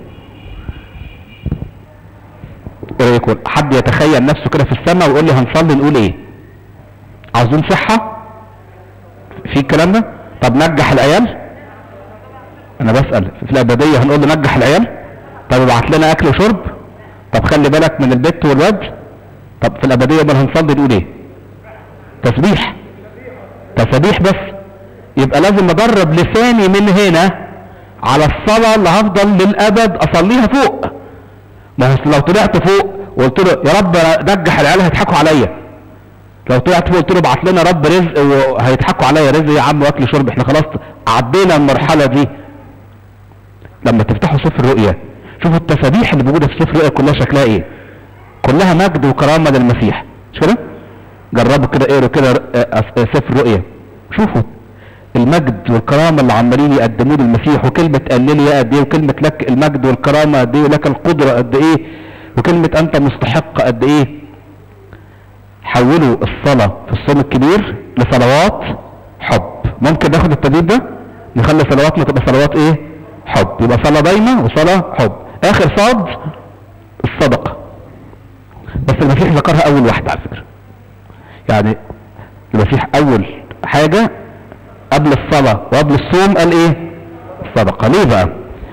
ايه رايكم حد يتخيل نفسه كده في السماء ويقول لي هنصلي نقول ايه عاوزين صحة في الكلام ده طب نجح العيال انا بسأل في الابدية هنقول له نجح العيال طب ابعت لنا اكل وشرب طب خلي بالك من البت والواد طب في الابدية امال هنصلي نقول ايه تسبيح تسبيح بس يبقى لازم ادرب لساني من هنا على الصلاة اللي هفضل للابد اصليها فوق ما هو لو طلعت فوق وقلت له يا رب نجح العيال هيضحكوا عليا لو طلعت فوق قلت له ابعت لنا رب رزق وهيضحكوا عليا رزق يا عم واكل شرب احنا خلاص عدينا المرحله دي لما تفتحوا سفر الرؤيا شوفوا التسابيح اللي موجوده في سفر الرؤيا كلها شكلها ايه كلها مجد وكرامه للمسيح مش كده جربوا كده اقروا كده ر- أس- سفر الرؤيا شوفوا المجد والكرامه اللي عمالين يقدموه للمسيح وكلمه قلل يا قد ايه وكلمه لك المجد والكرامه قد ايه ولك القدره قد ايه وكلمه انت مستحق قد ايه حولوا الصلاة في الصوم الكبير لصلوات حب ممكن ناخد التدريب ده نخلي صلواتنا تبقى صلوات ايه حب يبقى صلاة دايمة وصلاة حب اخر صاد الصدقة بس المسيح ذكرها اول واحدة على فكرة يعني المسيح اول حاجة قبل الصلاة وقبل الصوم قال ايه الصدقة ليه بقى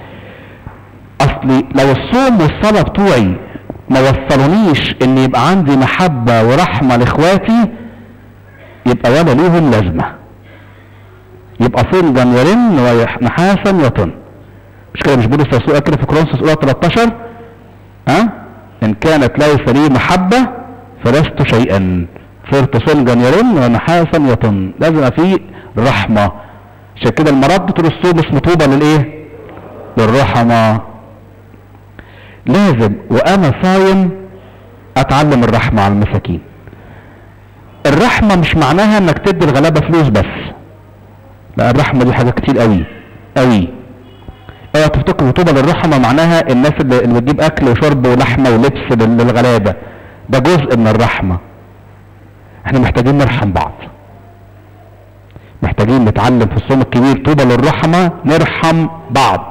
اصلي لو الصوم والصلاة بتوعي ما وصلونيش ان يبقى عندي محبة ورحمة لاخواتي يبقى ولا ليهم لازمة يبقى صنجا يرن ونحاسا يطن مش كده مش بولس الرسول قال كده في كورنثوس اولى 13 ها ان كانت ليس لي محبة فلست شيئا صرت صنجا يرن ونحاسا يطن لازم يبقى فيه رحمة عشان كده المرض طول الصوم اسمه طوبى للايه للرحمة لازم وانا صايم اتعلم الرحمة على المساكين الرحمة مش معناها انك تدي الغلابة فلوس بس لا الرحمة دي حاجة كتير قوي قوي اوعى تفتكروا طوبى للرحمة معناها الناس اللي, اللي بتجيب اكل وشرب ولحمة ولبس لل- للغلابة ده جزء من الرحمة احنا محتاجين نرحم بعض محتاجين نتعلم في الصوم الكبير طوبى للرحمة نرحم بعض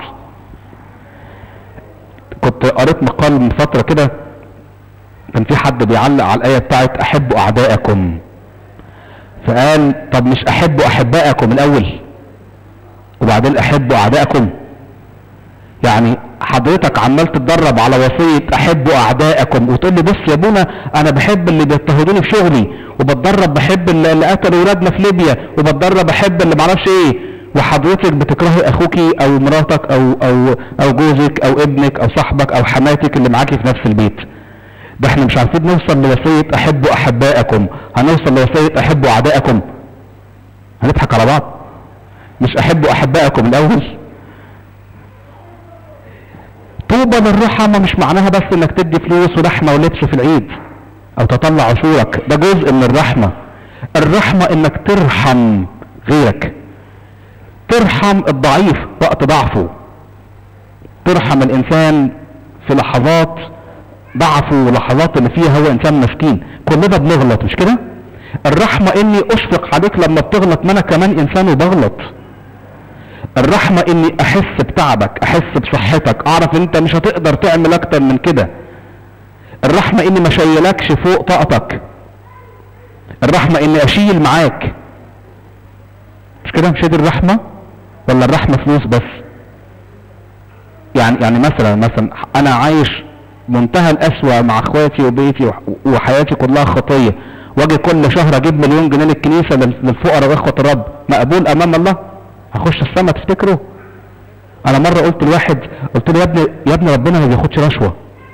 كنت قريت مقال من فترة كده كان في حد بيعلق على الآية بتاعت أحبوا أعدائكم فقال طب مش أحبوا أحبائكم الأول وبعدين أحبوا أعدائكم يعني حضرتك عمال تتدرب على وصية أحبوا أعدائكم وتقول لي بص يا ابونا أنا بحب اللي بيضطهدوني في شغلي وبتدرب بحب اللي اللي قتلوا ولادنا في ليبيا وبتدرب بحب اللي معرفش إيه وحضرتك بتكرهي أخوكي أو مراتك أو أو أو جوزك أو ابنك أو صاحبك أو حماتك اللي معاكي في نفس البيت ده احنا مش عارفين نوصل لوصية أحبوا أحبائكم هنوصل لوصية أحبوا أعدائكم هنضحك على بعض مش أحبوا أحبائكم الأول طوبى للرحمة مش معناها بس انك تدي فلوس ولحمة ولبس في العيد او تطلع عشورك ده جزء من الرحمة الرحمة انك ترحم غيرك ترحم الضعيف وقت ضعفه ترحم الانسان في لحظات ضعفه ولحظات اللي فيها هو انسان مسكين كلنا بنغلط مش كده الرحمة اني اشفق عليك لما بتغلط ما انا كمان انسان وبغلط الرحمة اني احس بتعبك احس بصحتك اعرف انت مش هتقدر تعمل اكتر من كده الرحمة اني ما شيلكش فوق طاقتك الرحمة اني اشيل معاك مش كده مش دي الرحمة ولا الرحمة فلوس بس يعني يعني مثلا مثلا انا عايش منتهى الاسوأ مع اخواتي وبيتي وح- وحياتي كلها خطية واجي كل شهر اجيب مليون جنيه للكنيسة لل- للفقراء واخوة الرب مقبول امام الله هخش السما تفتكروا انا مرة قلت لواحد قلت له يا ابني يا ابني ربنا ما بياخدش رشوة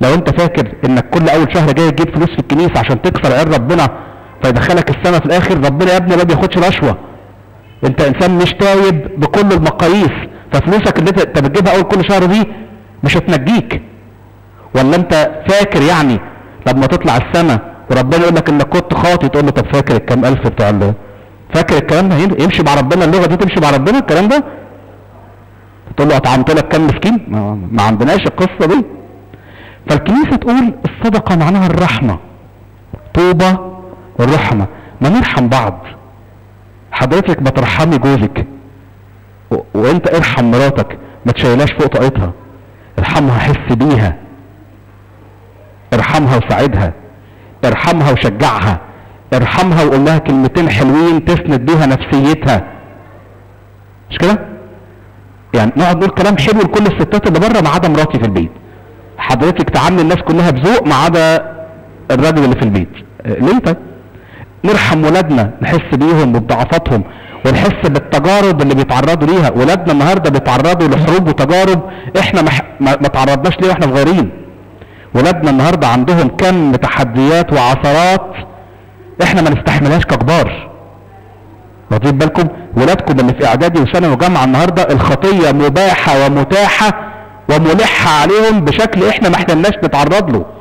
لو انت فاكر انك كل اول شهر جاي تجيب فلوس في الكنيسه عشان تكسر عين ربنا فيدخلك السما في الاخر ربنا يا ابني ما بياخدش رشوه انت انسان مش تايب بكل المقاييس ففلوسك اللي انت بتجيبها اول كل شهر دي مش هتنجيك ولا انت فاكر يعني لما تطلع السما وربنا يقول لك انك كنت خاطي تقول له طب فاكر الكام الف بتاع ال- فاكر الكلام ده يمشي مع ربنا اللغه دي تمشي مع ربنا الكلام ده تقول له اطعمت لك كام مسكين ما, ما عندناش القصه دي فالكنيسه تقول الصدقه معناها الرحمه طوبى والرحمه ما نرحم بعض حضرتك ما ترحمي جوزك و... وانت ارحم مراتك ما تشيلهاش فوق طاقتها ارحمها حس بيها ارحمها وساعدها ارحمها وشجعها ارحمها وقول لها كلمتين حلوين تسند بيها نفسيتها مش كده يعني نقعد نقول كلام حلو لكل الستات اللي بره ما عدا مراتي في البيت حضرتك تعاملي الناس كلها بذوق ما عدا الراجل اللي في البيت اه، ليه طيب نرحم ولادنا نحس بيهم وبضعفاتهم ونحس بالتجارب اللي بيتعرضوا ليها ولادنا النهارده بيتعرضوا لحروب وتجارب احنا ما, ما, ما تعرضناش ليه واحنا صغيرين ولادنا النهارده عندهم كم تحديات وعثرات احنا ما نستحملهاش ككبار واخدين بالكم ولادكم اللي في اعدادي وثانوي وجامعه النهارده الخطيه مباحه ومتاحه وملحه عليهم بشكل احنا ما احتلناش نتعرض له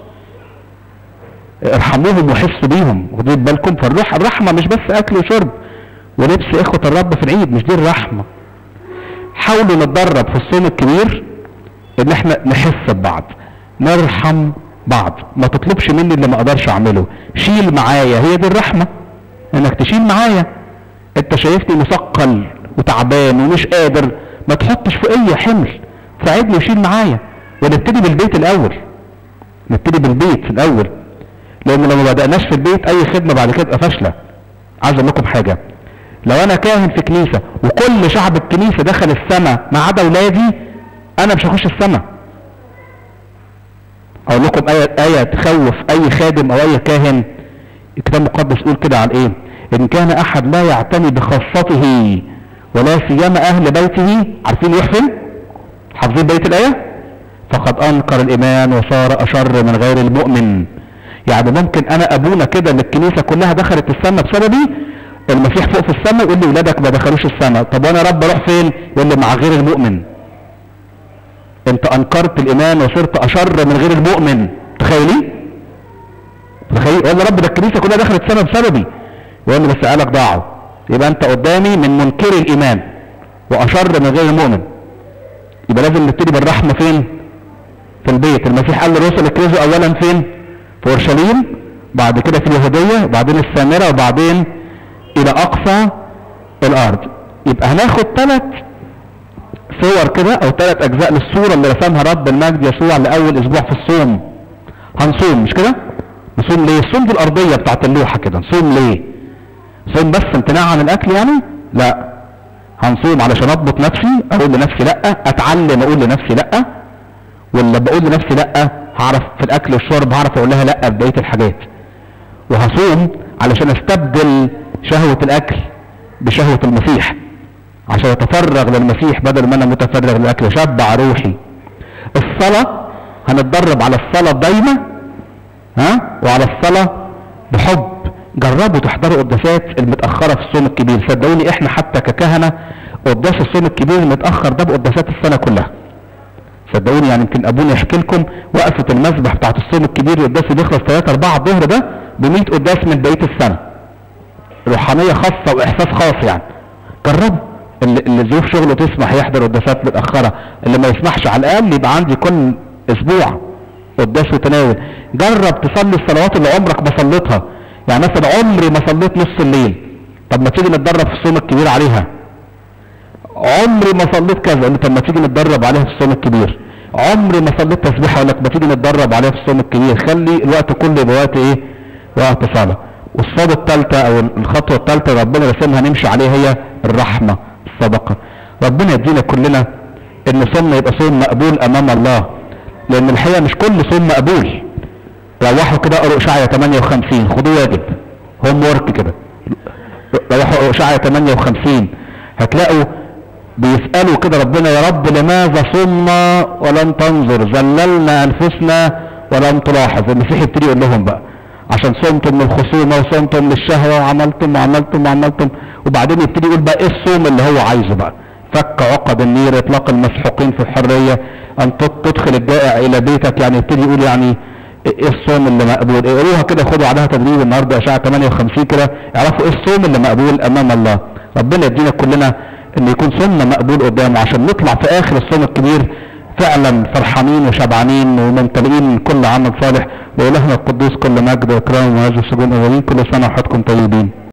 ارحموهم وحسوا بيهم واخدين بالكم فالروح الرحمه مش بس اكل وشرب ولبس اخوه الرب في العيد مش دي الرحمه حاولوا نتدرب في الصوم الكبير ان احنا نحس ببعض نرحم بعض ما تطلبش مني اللي ما اقدرش اعمله شيل معايا هي دي الرحمه انك تشيل معايا انت شايفني مثقل وتعبان ومش قادر ما تحطش فوقيا حمل ساعدني وشيل معايا ونبتدي بالبيت الاول نبتدي بالبيت الاول لان لو ما بدأناش في البيت اي خدمة بعد كده تبقى فاشلة عايز اقول لكم حاجة لو انا كاهن في كنيسة وكل شعب الكنيسة دخل السماء ما عدا ولادي انا مش هخش السماء اقول لكم آية, آية تخوف اي خادم او اي كاهن الكتاب المقدس يقول كده على ايه ان كان احد لا يعتني بخاصته ولا سيما اهل بيته عارفين يحسن حافظين بيت الايه فقد انكر الايمان وصار اشر من غير المؤمن يعني ممكن انا ابونا كده ان الكنيسه كلها دخلت السماء بسببي المسيح فوق في السماء يقول لي ولادك ما دخلوش السماء طب وانا رب اروح فين يقول لي مع غير المؤمن انت انكرت الايمان وصرت اشر من غير المؤمن تخيلي تخيل يقول لي رب ده الكنيسه كلها دخلت السماء بسببي يقول لي بس قالك ضاعوا يبقى انت قدامي من منكري الايمان واشر من غير المؤمن يبقى لازم نبتدي بالرحمه فين في البيت المسيح قال للرسل اكرزوا اولا فين في اورشليم بعد كده في اليهوديه وبعدين السامره وبعدين الى اقصى الارض يبقى هناخد ثلاث صور كده او ثلاث اجزاء للصوره اللي رسمها رب المجد يسوع لاول اسبوع في الصوم هنصوم مش كده نصوم ليه الصوم دي الارضيه بتاعت اللوحه كده نصوم ليه صوم بس امتناع عن الاكل يعني لا هنصوم علشان اضبط نفسي اقول لنفسي لا اتعلم اقول لنفسي لا ولا بقول لنفسي لا هعرف في الاكل والشرب هعرف اقول لها لا بقيه الحاجات وهصوم علشان استبدل شهوة الاكل بشهوة المسيح عشان اتفرغ للمسيح بدل ما انا متفرغ للاكل اشبع روحي الصلاة هنتدرب على الصلاة دايما ها وعلى الصلاة بحب جربوا تحضروا قداسات المتأخرة في الصوم الكبير صدقوني احنا حتى ككهنة قداس الصوم الكبير المتأخر ده بقداسات السنة كلها صدقوني يعني يمكن ابونا يحكي لكم وقفة المسبح بتاعت الصوم الكبير القداس اللي بيخلص 3 4 الظهر ده ب 100 قداس من بقية السنة روحانية خاصة واحساس خاص يعني جربوا اللي, اللي ظروف شغله تسمح يحضر قداسات متأخرة اللي ما يسمحش على الاقل يبقى عندي كل اسبوع قداس وتناول جرب تصلي الصلوات اللي عمرك ما صليتها يعني مثلا عمري ما صليت نص الليل طب ما تيجي نتدرب في الصوم الكبير عليها عمري ما صليت كذا قال طب ما تيجي نتدرب عليها في الصوم الكبير عمري ما صليت تسبيحه اقول لك ما تيجي نتدرب عليها في الصوم الكبير خلي الوقت كله يبقى وقت ايه وقت صلاه والصلاه الثالثه او الخطوه الثالثه ربنا رسمها نمشي عليها هي الرحمه الصدقه ربنا يدينا كلنا ان صومنا يبقى صوم مقبول امام الله لان الحقيقه مش كل صوم مقبول روحوا كده اقروا اشعيا 58 خدوه واجب هوم ورك كده روحوا اقروا اشعيا 58 هتلاقوا بيسألوا كده ربنا يا رب لماذا صمنا ولم تنظر ذللنا أنفسنا ولم تلاحظ المسيح يبتدي يقول لهم بقى عشان صمتم من الخصومه وصمتم للشهوه وعملتم وعملتم وعملتم وبعدين يبتدي يقول بقى ايه الصوم اللي هو عايزه بقى فك عقد النير اطلاق المسحوقين في الحريه ان تد- تدخل الجائع الى بيتك يعني يبتدي يقول يعني ايه الصوم اللي مقبول اقروها كده خدوا عليها تدريب النهارده اشعه 58 كده اعرفوا ايه الصوم اللي مقبول امام الله ربنا يدينا كلنا ان يكون صومنا مقبول قدامه عشان نطلع في اخر الصوم الكبير فعلا فرحانين وشبعانين وممتلئين كل عمل صالح والهنا القدوس كل مجد واكرام وهذا السجون اولين كل سنه وحضراتكم طيبين